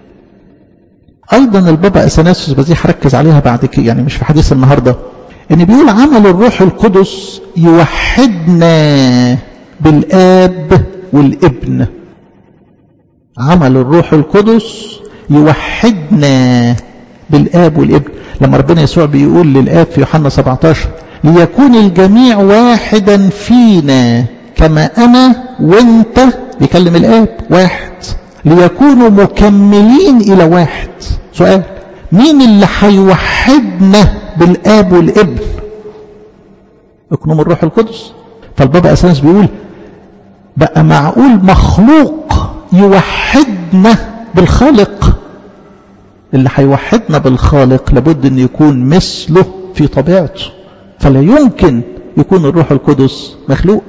أيضا البابا أثناسيوس بس دي هركز عليها بعد كده يعني مش في حديث النهاردة إن بيقول عمل الروح القدس يوحدنا بالآب والابن عمل الروح القدس يوحدنا بالآب والابن لما ربنا يسوع بيقول للآب في يوحنا 17 ليكون الجميع واحدا فينا كما أنا وانت بيكلم الآب واحد ليكونوا مكملين إلى واحد سؤال مين اللي هيوحدنا بالآب والابن اكنوم الروح القدس فالبابا أساس بيقول بقى معقول مخلوق يوحدنا بالخالق اللي هيوحدنا بالخالق لابد ان يكون مثله في طبيعته فلا يمكن يكون الروح القدس مخلوق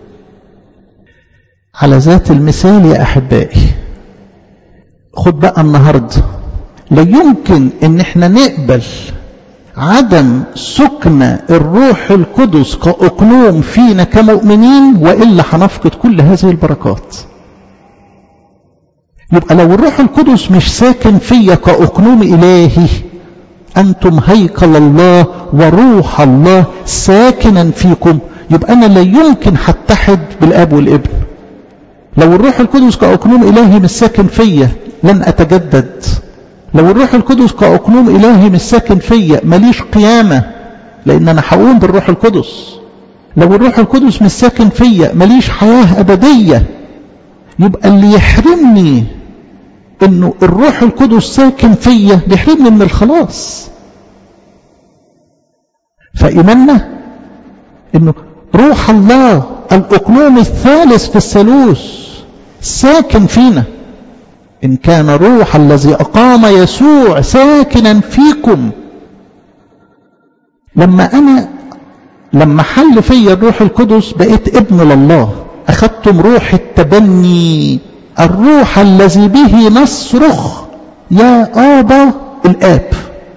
على ذات المثال يا احبائي خد بقى النهارده لا يمكن ان احنا نقبل عدم سكن الروح القدس كأقنوم فينا كمؤمنين وإلا هنفقد كل هذه البركات يبقى لو الروح القدس مش ساكن فيا كأقنوم إلهي أنتم هيكل الله وروح الله ساكنا فيكم يبقى أنا لا يمكن هتحد بالآب والابن لو الروح القدس كأقنوم إلهي مش ساكن فيا لن أتجدد لو الروح القدس كأقنوم إلهي مش ساكن فيا ماليش قيامة لأن أنا هقوم بالروح القدس لو الروح القدس مش ساكن فيا ماليش حياة أبدية يبقى اللي يحرمني انه الروح القدس ساكن فيا بيحرمني من الخلاص فإيماننا انه روح الله الأقنوم الثالث في الثالوث ساكن فينا إن كان روح الذي أقام يسوع ساكنا فيكم لما أنا لما حل فيا الروح القدس بقيت ابن لله أخذتم روح التبني الروح الذي به نصرخ يا آبا الآب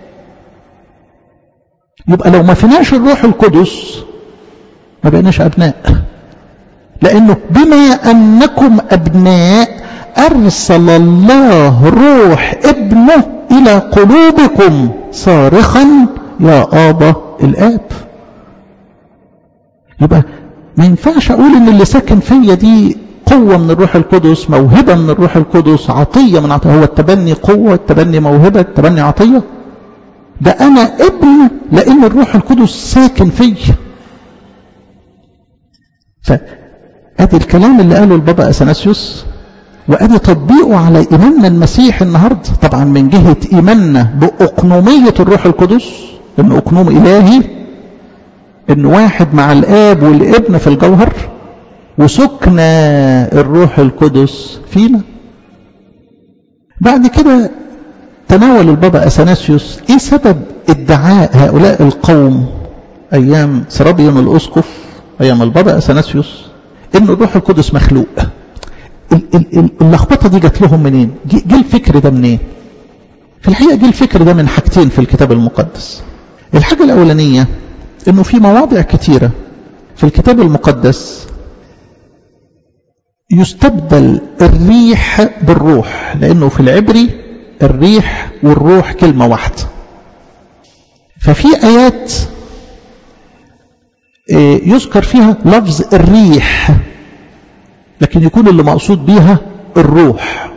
يبقى لو ما فيناش الروح القدس ما بقيناش أبناء لأنه بما أنكم أبناء أرسل الله روح ابنه إلى قلوبكم صارخا يا آبا الآب يبقى ما ينفعش أقول إن اللي ساكن فيا دي قوة من الروح القدس موهبة من الروح القدس عطية من عطية هو التبني قوة التبني موهبة التبني عطية ده أنا ابن لأن الروح القدس ساكن فيا فأدي الكلام اللي قاله البابا أثناسيوس وأدي تطبيقه على إيماننا المسيح النهاردة طبعا من جهة إيماننا بأقنومية الروح القدس إن أقنوم إلهي إن واحد مع الآب والابن في الجوهر وسكن الروح القدس فينا بعد كده تناول البابا أثناسيوس إيه سبب ادعاء هؤلاء القوم أيام سرابيون الأسقف أيام البابا أثناسيوس إن الروح القدس مخلوق اللخبطة دي جات لهم منين جه الفكر ده منين في الحقيقة جه الفكر ده من حاجتين في الكتاب المقدس الحاجة الأولانية إنه في مواضع كتيرة في الكتاب المقدس يستبدل الريح بالروح لأنه في العبري الريح والروح كلمة واحدة ففي آيات يذكر فيها لفظ الريح لكن يكون اللي مقصود بيها الروح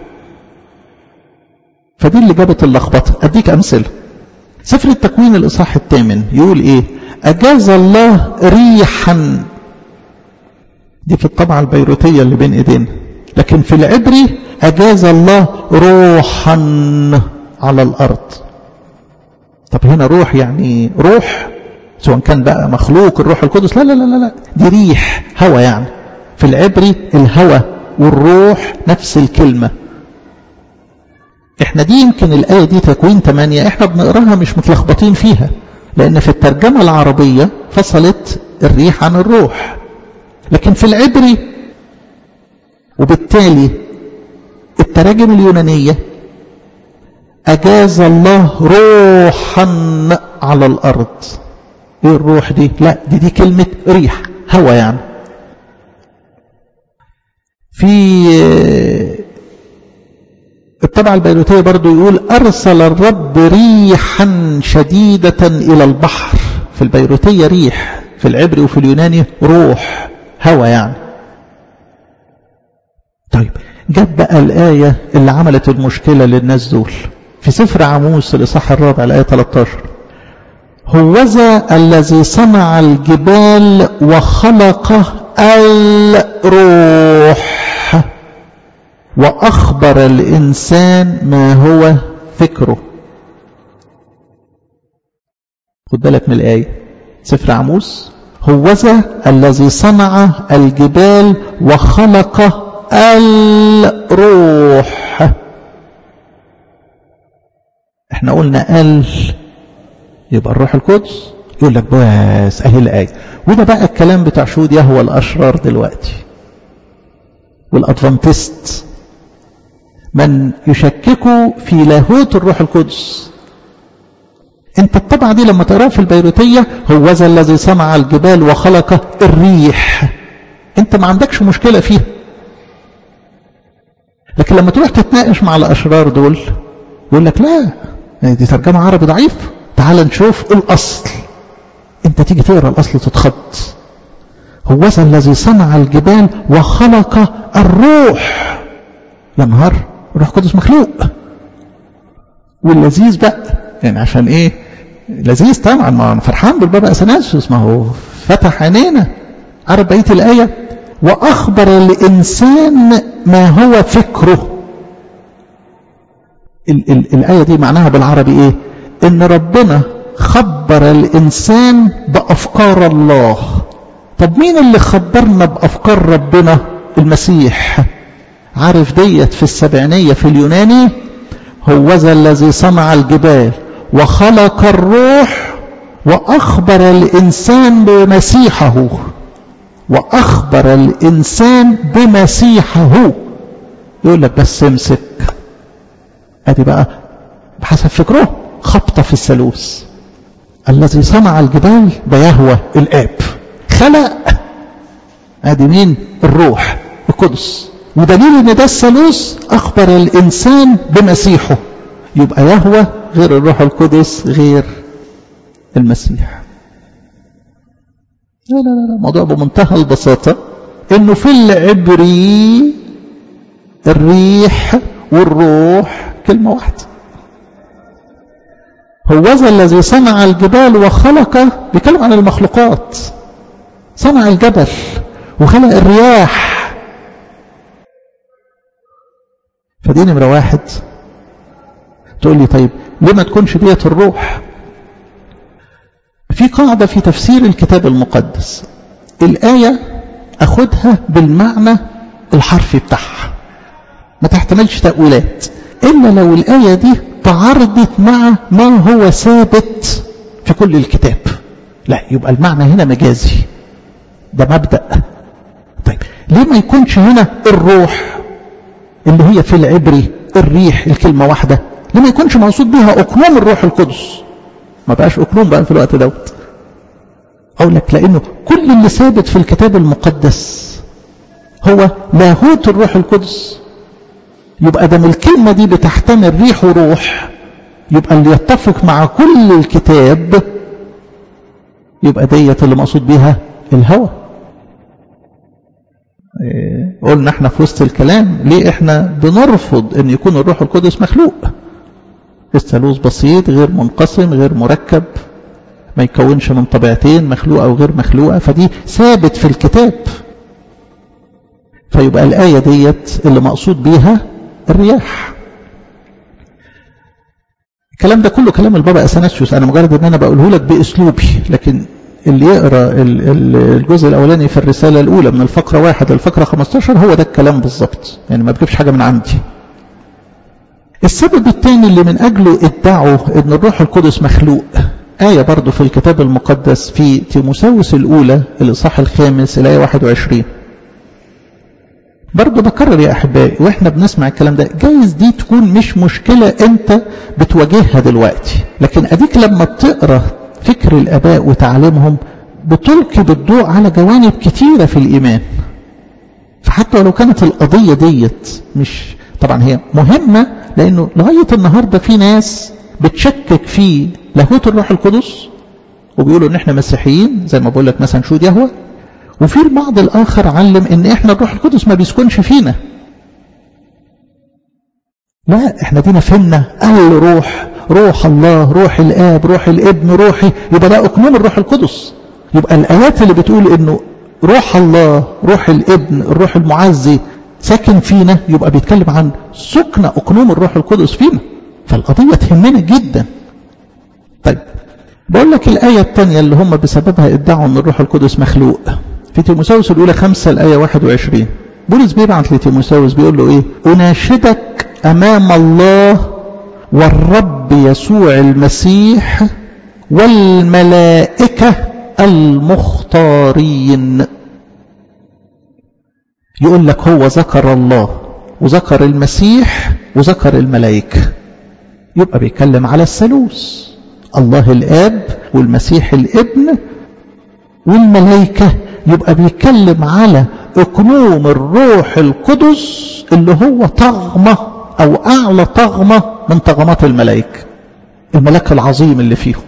فدي اللي جابت اللخبطة أديك أمثلة سفر التكوين الإصحاح الثامن يقول إيه أجاز الله ريحا دي في الطبعة البيروتية اللي بين إيدينا لكن في العبري أجاز الله روحا على الأرض طب هنا روح يعني روح سواء كان بقى مخلوق الروح القدس لا لا لا لا دي ريح هوا يعني في العبري الهوى والروح نفس الكلمة احنا دي يمكن الآية دي تكوين 8 احنا بنقراها مش متلخبطين فيها لأن في الترجمة العربية فصلت الريح عن الروح لكن في العبري وبالتالي التراجم اليونانية أجاز الله روحا على الأرض ايه الروح دي لا دي دي كلمة ريح هوا يعني في الطبعة البيروتية برضو يقول أرسل الرب ريحا شديدة إلى البحر في البيروتية ريح في العبري وفي اليوناني روح هوا يعني طيب جت بقى الآية اللي عملت المشكلة للناس دول في سفر عموس الإصحاح الرابع الآية 13 هوذا الذي صنع الجبال وخلق الروح وأخبر الإنسان ما هو فكره خد بالك من الآية سفر عموس هوذا الذي صنع الجبال وخلق الروح احنا قلنا ال يبقى الروح القدس يقول لك بس اهي الايه وده بقى الكلام بتاع شهود يهوى الاشرار دلوقتي والادفانتست من يشككوا في لاهوت الروح القدس انت الطبعة دي لما تقراها في البيروتية هوذا الذي صنع الجبال وخلق الريح انت ما عندكش مشكلة فيها لكن لما تروح تتناقش مع الاشرار دول يقول لك لا دي ترجمة عربي ضعيف تعال نشوف الاصل انت تيجي تقرا الاصل تتخض هوذا الذي صنع الجبال وخلق الروح يا نهار الروح القدس مخلوق واللذيذ بقى يعني عشان ايه لذيذ طبعا ما انا فرحان بالبابا اثناسيوس ما هو فتح عينينا عرف بقيه الايه واخبر الانسان ما هو فكره ال ال الايه دي معناها بالعربي ايه ان ربنا خبر الانسان بافكار الله طب مين اللي خبرنا بافكار ربنا المسيح عارف ديت في السبعينيه في اليوناني هوذا الذي صنع الجبال وخلق الروح واخبر الانسان بمسيحه واخبر الانسان بمسيحه يقول لك بس امسك ادي بقى بحسب فكره خبطه في الثالوث الذي صنع الجبال ده يهوى الاب خلق ادي مين الروح القدس ودليل ان ده الثالوث اخبر الانسان بمسيحه يبقى يهوى غير الروح القدس غير المسيح لا لا لا الموضوع بمنتهى البساطة انه في العبري الريح والروح كلمة واحدة هوذا الذي صنع الجبال وخلق بيتكلم عن المخلوقات صنع الجبل وخلق الرياح فدي نمرة واحد تقول لي طيب ليه ما تكونش ديت الروح في قاعدة في تفسير الكتاب المقدس الآية أخدها بالمعنى الحرفي بتاعها ما تحتملش تأويلات إلا لو الآية دي تعارضت مع ما هو ثابت في كل الكتاب لا يبقى المعنى هنا مجازي ده مبدأ طيب ليه ما يكونش هنا الروح اللي هي في العبري الريح الكلمة واحدة ليه ما يكونش مقصود بها أقنوم الروح القدس ما بقاش أقنوم بقى في الوقت دوت أقول لك لأنه كل اللي ثابت في الكتاب المقدس هو لاهوت الروح القدس يبقى دام الكلمة دي بتحتمل ريح وروح يبقى اللي يتفق مع كل الكتاب يبقى ديت اللي مقصود بيها الهوى إيه قلنا احنا في وسط الكلام ليه احنا بنرفض ان يكون الروح القدس مخلوق الثالوث بسيط غير منقسم غير مركب ما يكونش من طبيعتين مخلوقة أو غير مخلوقة فدي ثابت في الكتاب فيبقى الآية ديت اللي مقصود بيها الرياح الكلام ده كله كلام البابا أثناسيوس أنا مجرد أن أنا بقوله لك بأسلوبي لكن اللي يقرأ الجزء الأولاني في الرسالة الأولى من الفقرة واحد للفقرة 15 هو ده الكلام بالظبط يعني ما بجيبش حاجة من عندي السبب الثاني اللي من أجله ادعوا أن الروح القدس مخلوق آية برضو في الكتاب المقدس في تيموساوس الأولى الإصحاح الخامس الآية 21 برضه بكرر يا أحبائي وإحنا بنسمع الكلام ده جايز دي تكون مش مشكلة أنت بتواجهها دلوقتي لكن أديك لما بتقرأ فكر الآباء وتعليمهم بتلقي بالضوء على جوانب كتيرة في الإيمان فحتى لو كانت القضية ديت مش طبعا هي مهمة لأنه لغاية النهاردة في ناس بتشكك في لاهوت الروح القدس وبيقولوا ان احنا مسيحيين زي ما بقول لك مثلا شهود يهوه وفي البعض الاخر علم ان احنا الروح القدس ما بيسكنش فينا لا احنا دينا فهمنا الروح روح الله روح الاب روح الابن روحي يبقى ده اكنوم الروح القدس يبقى الايات اللي بتقول انه روح الله روح الابن الروح المعزي ساكن فينا يبقى بيتكلم عن سكن اكنوم الروح القدس فينا فالقضيه تهمنا جدا طيب بقول لك الآية الثانية اللي هم بسببها ادعوا أن الروح القدس مخلوق في تيموساوس الأولى خمسة الآية 21 بولس بيبعت لتيموساوس بيقول له إيه أناشدك أمام الله والرب يسوع المسيح والملائكة المختارين يقول لك هو ذكر الله وذكر المسيح وذكر الملائكة يبقى بيتكلم على الثالوث الله الآب والمسيح الابن والملائكة يبقى بيتكلم على اكنوم الروح القدس اللي هو طغمة او اعلى طغمة من طغمات الملائكة الملاك العظيم اللي فيهم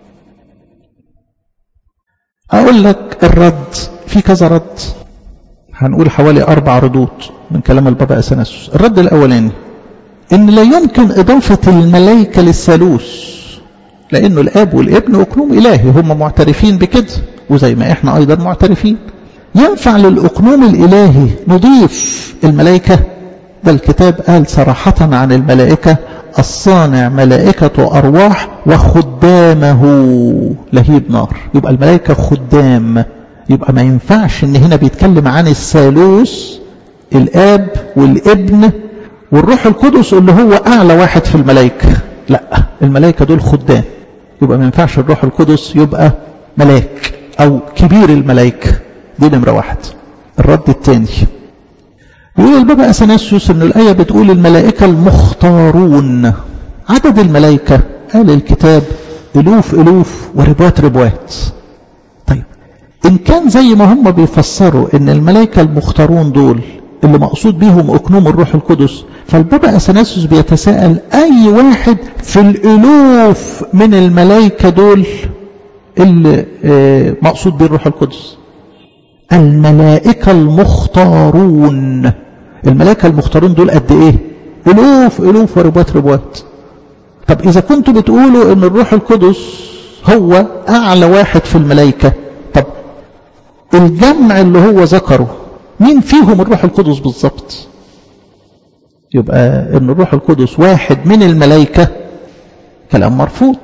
اقول لك الرد في كذا رد هنقول حوالي اربع ردود من كلام البابا اثناسوس الرد الاولاني ان لا يمكن اضافة الملائكة للثالوث لانه الاب والابن اكنوم الهي هم معترفين بكده وزي ما احنا ايضا معترفين ينفع للاكنوم الالهي نضيف الملائكه ده الكتاب قال صراحه عن الملائكه الصانع ملائكه ارواح وخدامه لهيب نار يبقى الملائكه خدام يبقى ما ينفعش ان هنا بيتكلم عن الثالوث الاب والابن والروح القدس اللي هو اعلى واحد في الملائكه لا الملائكة دول خدام يبقى ما ينفعش الروح القدس يبقى ملاك أو كبير الملائكة دي نمرة واحد الرد الثاني يقول البابا أثناسيوس أن الآية بتقول الملائكة المختارون عدد الملائكة قال الكتاب ألوف ألوف وربوات ربوات طيب إن كان زي ما هم بيفسروا أن الملائكة المختارون دول اللي مقصود بيهم أكنوم الروح القدس فالبابا أثناسيوس بيتساءل أي واحد في الألوف من الملائكة دول اللي مقصود به الروح القدس الملائكة المختارون الملائكة المختارون دول قد إيه ألوف ألوف وربوات ربوات طب إذا كنتوا بتقولوا أن الروح القدس هو أعلى واحد في الملائكة طب الجمع اللي هو ذكره مين فيهم الروح القدس بالظبط يبقى ان الروح القدس واحد من الملائكة كلام مرفوض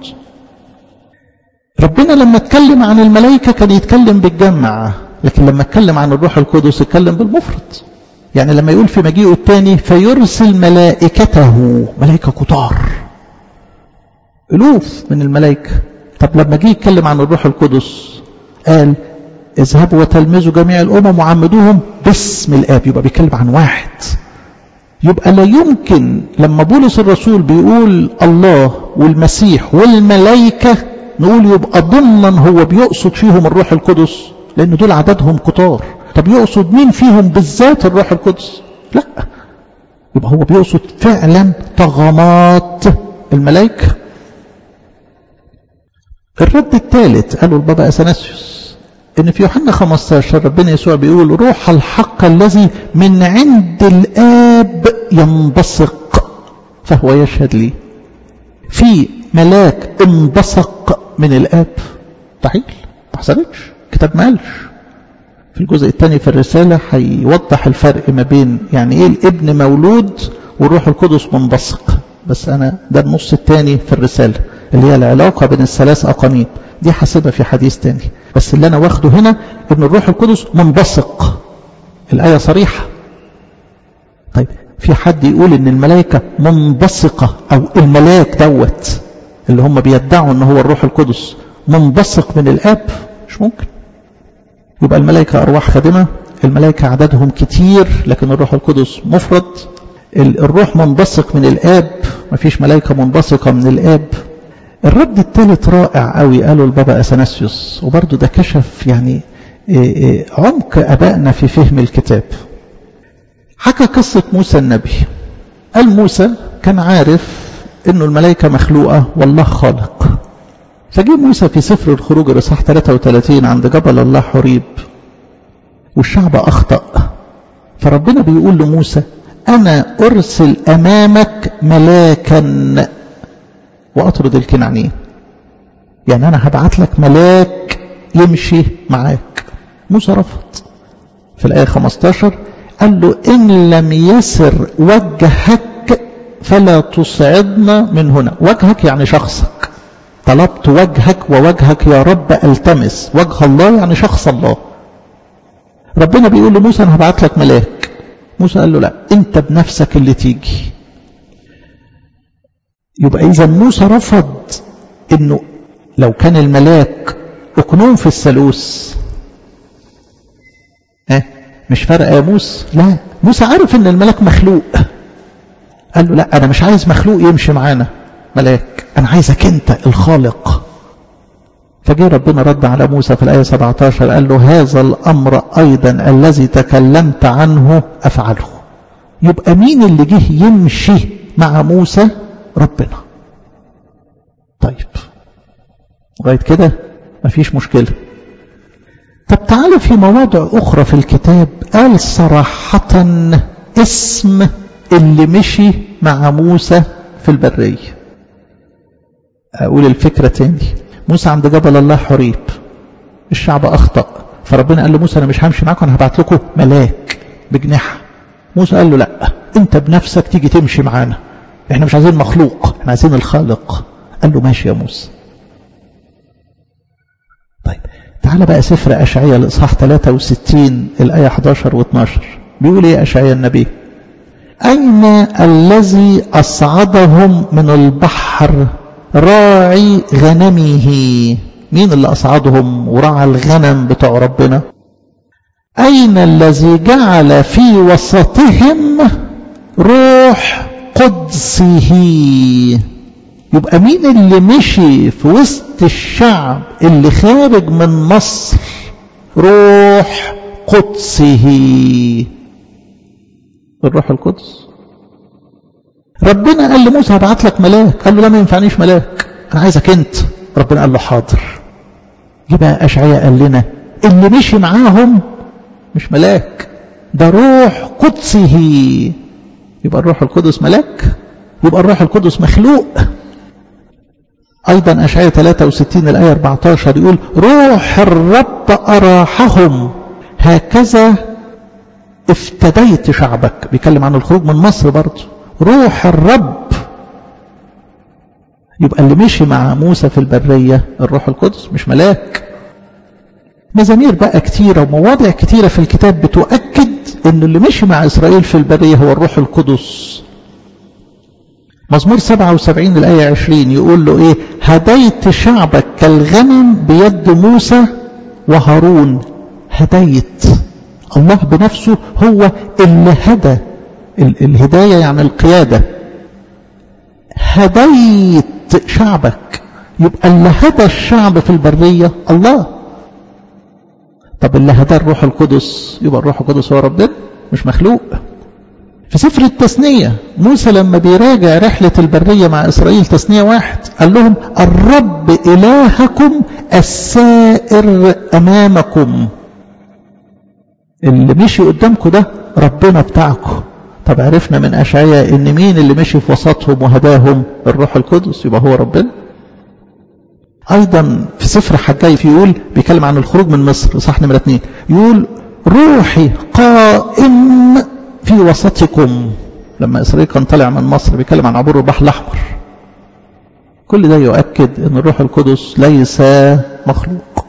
ربنا لما اتكلم عن الملائكة كان يتكلم بالجمع لكن لما اتكلم عن الروح القدس اتكلم بالمفرد يعني لما يقول في مجيئه الثاني فيرسل ملائكته ملائكة كتار ألوف من الملائكة طب لما جه يتكلم عن الروح القدس قال اذهبوا وتلمذوا جميع الأمم وعمدوهم باسم الآب يبقى بيتكلم عن واحد يبقى لا يمكن لما بولس الرسول بيقول الله والمسيح والملائكة نقول يبقى ضمنا هو بيقصد فيهم الروح القدس لأن دول عددهم كتار طب يقصد مين فيهم بالذات الروح القدس لا يبقى هو بيقصد فعلا طغمات الملائكة الرد الثالث قالوا البابا أثناسيوس ان في يوحنا 15 ربنا يسوع بيقول روح الحق الذي من عند الاب ينبثق فهو يشهد لي في ملاك انبثق من الاب مستحيل ما حصلتش الكتاب ما قالش في الجزء الثاني في الرسالة هيوضح الفرق ما بين يعني ايه الابن مولود والروح القدس منبثق بس انا ده النص الثاني في الرسالة اللي هي العلاقة بين الثلاث أقانيم دي حاسبها في حديث تاني بس اللي أنا واخده هنا إن الروح القدس منبثق الآية صريحة طيب في حد يقول إن الملائكة منبثقة أو الملاك دوت اللي هم بيدعوا إن هو الروح القدس منبثق من الآب مش ممكن يبقى الملائكة أرواح خادمة الملائكة عددهم كتير لكن الروح القدس مفرد الروح منبثق من الآب مفيش ملائكة منبثقة من الآب الرد الثالث رائع قوي قاله البابا أثناسيوس وبرضه ده كشف يعني عمق أبائنا في فهم الكتاب حكى قصة موسى النبي قال موسى كان عارف انه الملائكة مخلوقة والله خالق فجي موسى في سفر الخروج الإصحاح 33 عند جبل الله حريب والشعب أخطأ فربنا بيقول لموسى أنا أرسل أمامك ملاكا وأطرد الكنعانيين يعني أنا هبعت لك ملاك يمشي معاك موسى رفض في الآية 15 قال له إن لم يسر وجهك فلا تصعدنا من هنا وجهك يعني شخصك طلبت وجهك ووجهك يا رب التمس وجه الله يعني شخص الله ربنا بيقول لموسى انا هبعت لك ملاك موسى قال له لا انت بنفسك اللي تيجي يبقى اذا موسى رفض انه لو كان الملاك اقنوم في الثالوث ها مش فارقه يا موسى لا موسى عارف ان الملاك مخلوق قال له لا انا مش عايز مخلوق يمشي معانا ملاك انا عايزك انت الخالق فجاء ربنا رد على موسى في الآية 17 قال له هذا الأمر أيضا الذي تكلمت عنه أفعله يبقى مين اللي جه يمشي مع موسى ربنا طيب لغاية كده مفيش مشكلة طب تعالوا في مواضع أخرى في الكتاب قال صراحة اسم اللي مشي مع موسى في البرية أقول الفكرة تاني موسى عند جبل الله حريب الشعب أخطأ فربنا قال لموسى أنا مش همشي معاكم أنا هبعت لكم ملاك بجناحة موسى قال له لا أنت بنفسك تيجي تمشي معانا احنا مش عايزين مخلوق احنا عايزين الخالق قال له ماشي يا موسى طيب تعال بقى سفر أشعية الإصحاح 63 الآية 11 و12 بيقول إيه أشعية النبي أين الذي أصعدهم من البحر راعي غنمه مين اللي أصعدهم ورعى الغنم بتوع ربنا أين الذي جعل في وسطهم روح قدسه يبقى مين اللي مشي في وسط الشعب اللي خارج من مصر روح قدسه الروح القدس ربنا قال لموسى هبعت لك ملاك قال له لا ما ينفعنيش ملاك انا عايزك انت ربنا قال له حاضر يبقى اشعياء قال لنا اللي مشي معاهم مش ملاك ده روح قدسه يبقى الروح القدس ملاك يبقى الروح القدس مخلوق ايضا اشعياء 63 الايه 14 يقول روح الرب اراحهم هكذا افتديت شعبك بيتكلم عن الخروج من مصر برضه روح الرب يبقى اللي مشي مع موسى في البرية الروح القدس مش ملاك مزامير بقى كتيرة ومواضع كتيرة في الكتاب بتؤكد ان اللي مشي مع اسرائيل في البرية هو الروح القدس مزمور 77 الآية 20 يقول له ايه هديت شعبك كالغنم بيد موسى وهارون هديت الله بنفسه هو اللي هدى الهداية يعني القيادة هديت شعبك يبقى اللي هدى الشعب في البرية الله طب اللي هدى الروح القدس يبقى الروح القدس هو ربنا مش مخلوق في سفر التثنية موسى لما بيراجع رحلة البرية مع إسرائيل تثنية واحد قال لهم الرب إلهكم السائر أمامكم اللي مشي قدامكم ده ربنا بتاعكم طب عرفنا من أشعياء إن مين اللي مشي في وسطهم وهداهم الروح القدس يبقى هو ربنا أيضا في سفر حجاي يقول بيتكلم عن الخروج من مصر صح نمرة اتنين يقول روحي قائم في وسطكم لما إسرائيل كان طالع من مصر بيتكلم عن عبور البحر الأحمر كل ده يؤكد أن الروح القدس ليس مخلوق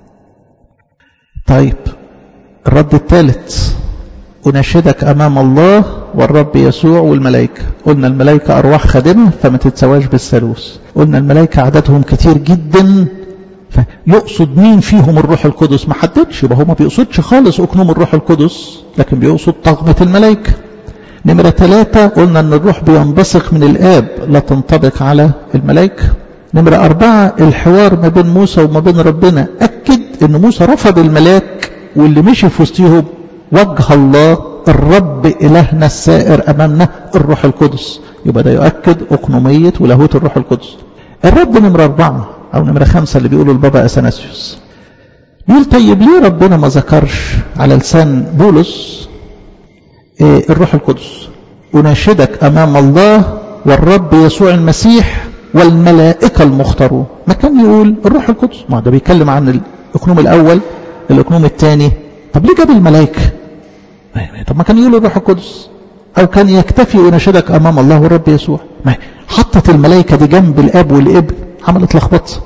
طيب الرد الثالث أناشدك أمام الله والرب يسوع والملائكة قلنا الملائكة أرواح خادمة فما تتسواش بالثالوث قلنا الملائكة عددهم كتير جدا فيقصد مين فيهم الروح القدس ما حددش يبقى هو ما بيقصدش خالص أكنوم الروح القدس لكن بيقصد طغمة الملائكة نمرة ثلاثة قلنا أن الروح بينبثق من الآب لا تنطبق على الملائكة نمرة أربعة الحوار ما بين موسى وما بين ربنا أكد أن موسى رفض الملاك واللي مشي في وسطهم وجه الله الرب إلهنا السائر أمامنا الروح القدس يبقى ده يؤكد أقنومية ولاهوت الروح القدس الرب نمرة أربعة أو نمرة خمسة اللي بيقولوا البابا أثناسيوس بيقول طيب ليه ربنا ما ذكرش على لسان بولس إيه الروح القدس أناشدك أمام الله والرب يسوع المسيح والملائكة المختارون ما كان يقول الروح القدس ما ده بيتكلم عن الأقنوم الأول الأقنوم الثاني طب ليه جاب الملائكة طب ما كان يقول الروح القدس أو كان يكتفي أناشدك أمام الله والرب يسوع ما حطت الملائكة دي جنب الأب والابن عملت لخبطة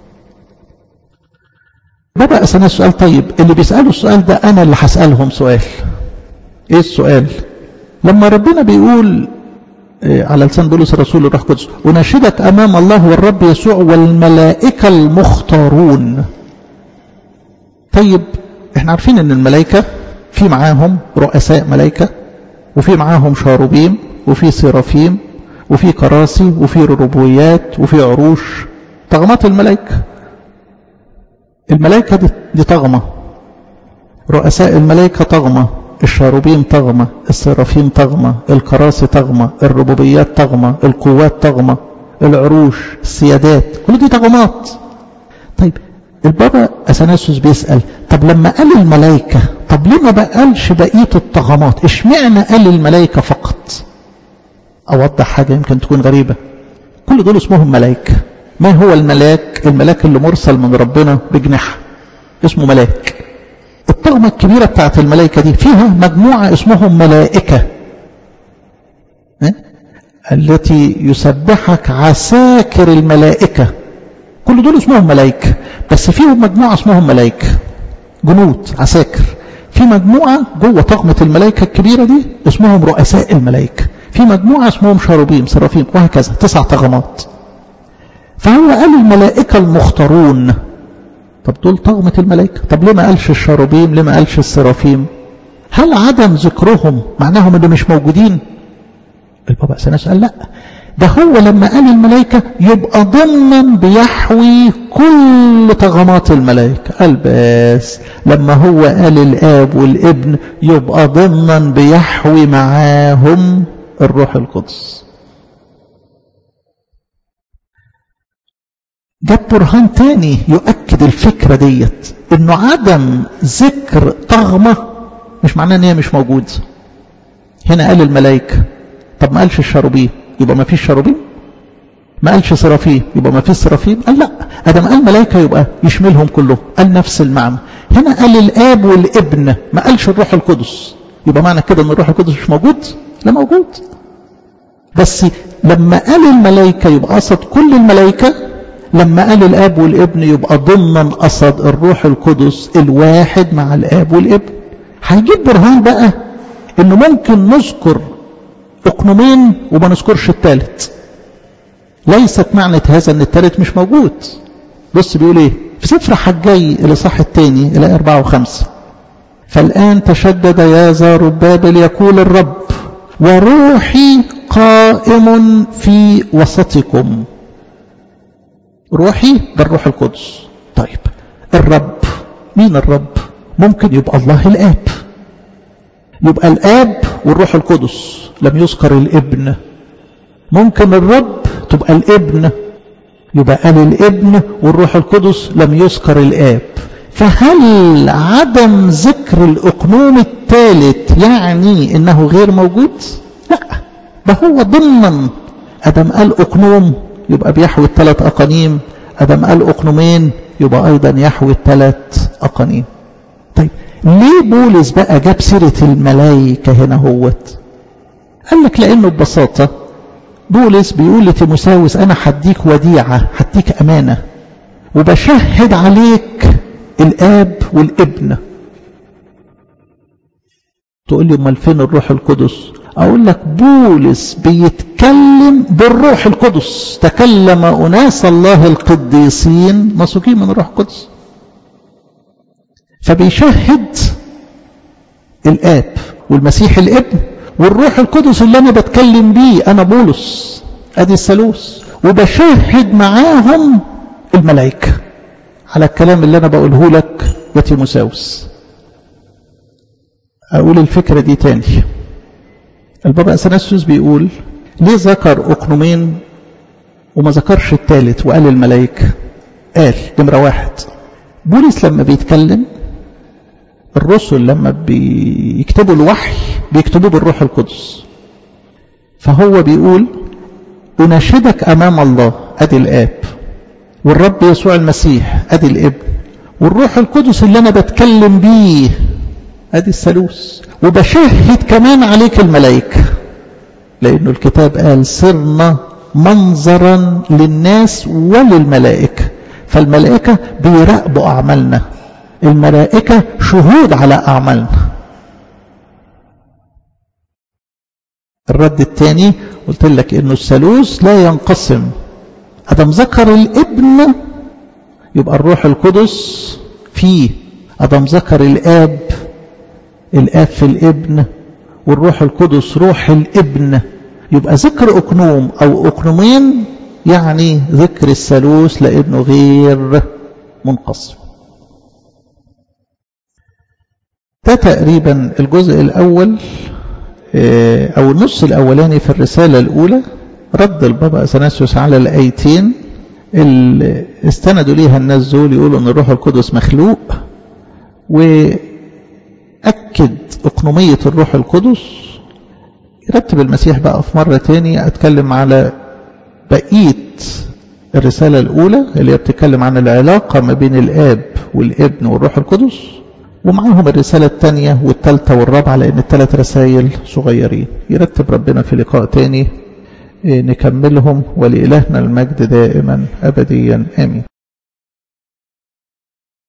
بدأ أسأل السؤال طيب اللي بيسألوا السؤال ده أنا اللي هسألهم سؤال إيه السؤال لما ربنا بيقول على لسان بولس الرسول الروح القدس أناشدك أمام الله والرب يسوع والملائكة المختارون طيب احنا عارفين ان الملائكة في معاهم رؤساء ملائكة وفي معاهم شاروبيم وفي سرافيم وفي كراسي وفي ربويات وفي عروش طغمات الملائكة الملائكة دي, دي طغمة رؤساء الملائكة طغمة الشاروبيم طغمة السرافيم طغمة الكراسي طغمة الربوبيات طغمة القوات طغمة العروش السيادات كل دي طغمات طيب البابا أثناسوس بيسأل طب لما قال الملائكة طب ليه ما بقالش بقية الطغمات اشمعنى قال الملائكة فقط أوضح حاجة يمكن تكون غريبة كل دول اسمهم ملائكة ما هو الملاك الملاك اللي مرسل من ربنا بجناح اسمه ملاك الطغمة الكبيرة بتاعت الملائكة دي فيها مجموعة اسمهم ملائكة اه؟ التي يسبحك عساكر الملائكة كل دول اسمهم ملائكة بس فيهم مجموعة اسمهم ملائكة جنود عساكر في مجموعة جوه طغمة الملائكة الكبيرة دي اسمهم رؤساء الملائكة في مجموعة اسمهم شاروبيم سرافيم وهكذا تسع طغمات فهو قال الملائكة المختارون طب دول طغمة الملائكة طب ليه ما قالش الشاروبيم ليه ما قالش السرافيم هل عدم ذكرهم معناهم انه مش موجودين البابا سناس قال لا ده هو لما قال الملائكة يبقى ضمن بيحوي كل طغمات الملائكة قال بس لما هو قال الآب والابن يبقى ضمن بيحوي معاهم الروح القدس جاب برهان تاني يؤكد الفكرة ديت انه عدم ذكر طغمة مش معناه ان هي مش موجود هنا قال الملائكة طب ما قالش الشاروبيم يبقى ما فيش شاروبيم ما قالش سرافيم يبقى ما فيش سرافيم قال لا ادم قال ملائكة يبقى يشملهم كلهم قال نفس المعنى هنا قال الاب والابن ما قالش الروح القدس يبقى معنى كده ان الروح القدس مش موجود لا موجود بس لما قال الملائكة يبقى قصد كل الملائكة لما قال الاب والابن يبقى ضمن قصد الروح القدس الواحد مع الاب والابن هيجيب برهان بقى انه ممكن نذكر اقنومين وما نذكرش الثالث ليست معنى هذا ان الثالث مش موجود بص بيقول ايه في سفر حجي الاصحاح الثاني الى أربعة وخمسة فالآن تشدد يا زربابل يقول الرب وروحي قائم في وسطكم روحي ده الروح القدس طيب الرب مين الرب ممكن يبقى الله الآب يبقى الآب والروح القدس لم يذكر الابن ممكن الرب تبقى الابن يبقى قال الابن والروح القدس لم يذكر الآب فهل عدم ذكر الأقنوم الثالث يعني إنه غير موجود لا ده هو ضمن أدم قال أقنوم يبقى بيحوي الثلاث أقانيم أدم قال أقنومين يبقى أيضا يحوي الثلاث أقانيم طيب ليه بولس بقى جاب سيرة الملائكة هنا هوت قال لك لأنه ببساطة بولس بيقول لتيموساوس أنا حديك وديعة حديك أمانة وبشهد عليك الآب والابن تقول لي امال فين الروح القدس أقول لك بولس بيتكلم بالروح القدس تكلم أناس الله القديسين مسوكين من الروح القدس فبيشهد الآب والمسيح الابن والروح القدس اللي أنا بتكلم بيه أنا بولس أدي الثالوث وبشهد معاهم الملائكة على الكلام اللي أنا بقوله لك يا تيموساوس أقول الفكرة دي تاني البابا أثناسيوس بيقول ليه ذكر أقنومين وما ذكرش الثالث وقال الملائكة قال نمرة واحد بولس لما بيتكلم الرسل لما بيكتبوا الوحي بيكتبوه بالروح القدس فهو بيقول أناشدك أمام الله أدي الآب والرب يسوع المسيح أدي الابن والروح القدس اللي أنا بتكلم بيه أدي الثالوث وبشهد كمان عليك الملائكة لأنه الكتاب قال صرنا منظرا للناس وللملائكة فالملائكة بيراقبوا أعمالنا الملائكة شهود على أعمالنا الرد الثاني قلت لك انه الثالوث لا ينقسم ادم ذكر الابن يبقى الروح القدس فيه ادم ذكر الاب الاب في الابن والروح القدس روح الابن يبقى ذكر اقنوم او اقنومين يعني ذكر الثالوث لانه غير منقسم ده تقريبا الجزء الاول او النص الاولاني في الرساله الاولى رد البابا اثناسيوس على الايتين اللي استندوا ليها الناس دول يقولوا ان الروح القدس مخلوق واكد اقنوميه الروح القدس يرتب المسيح بقى في مره تاني اتكلم على بقيه الرساله الاولى اللي هي بتتكلم عن العلاقه ما بين الاب والابن والروح القدس ومعاهم الرسالة الثانية والثالثة والرابعة لأن الثلاث رسائل صغيرين يرتب ربنا في لقاء تاني نكملهم ولإلهنا المجد دائما أبديا آمين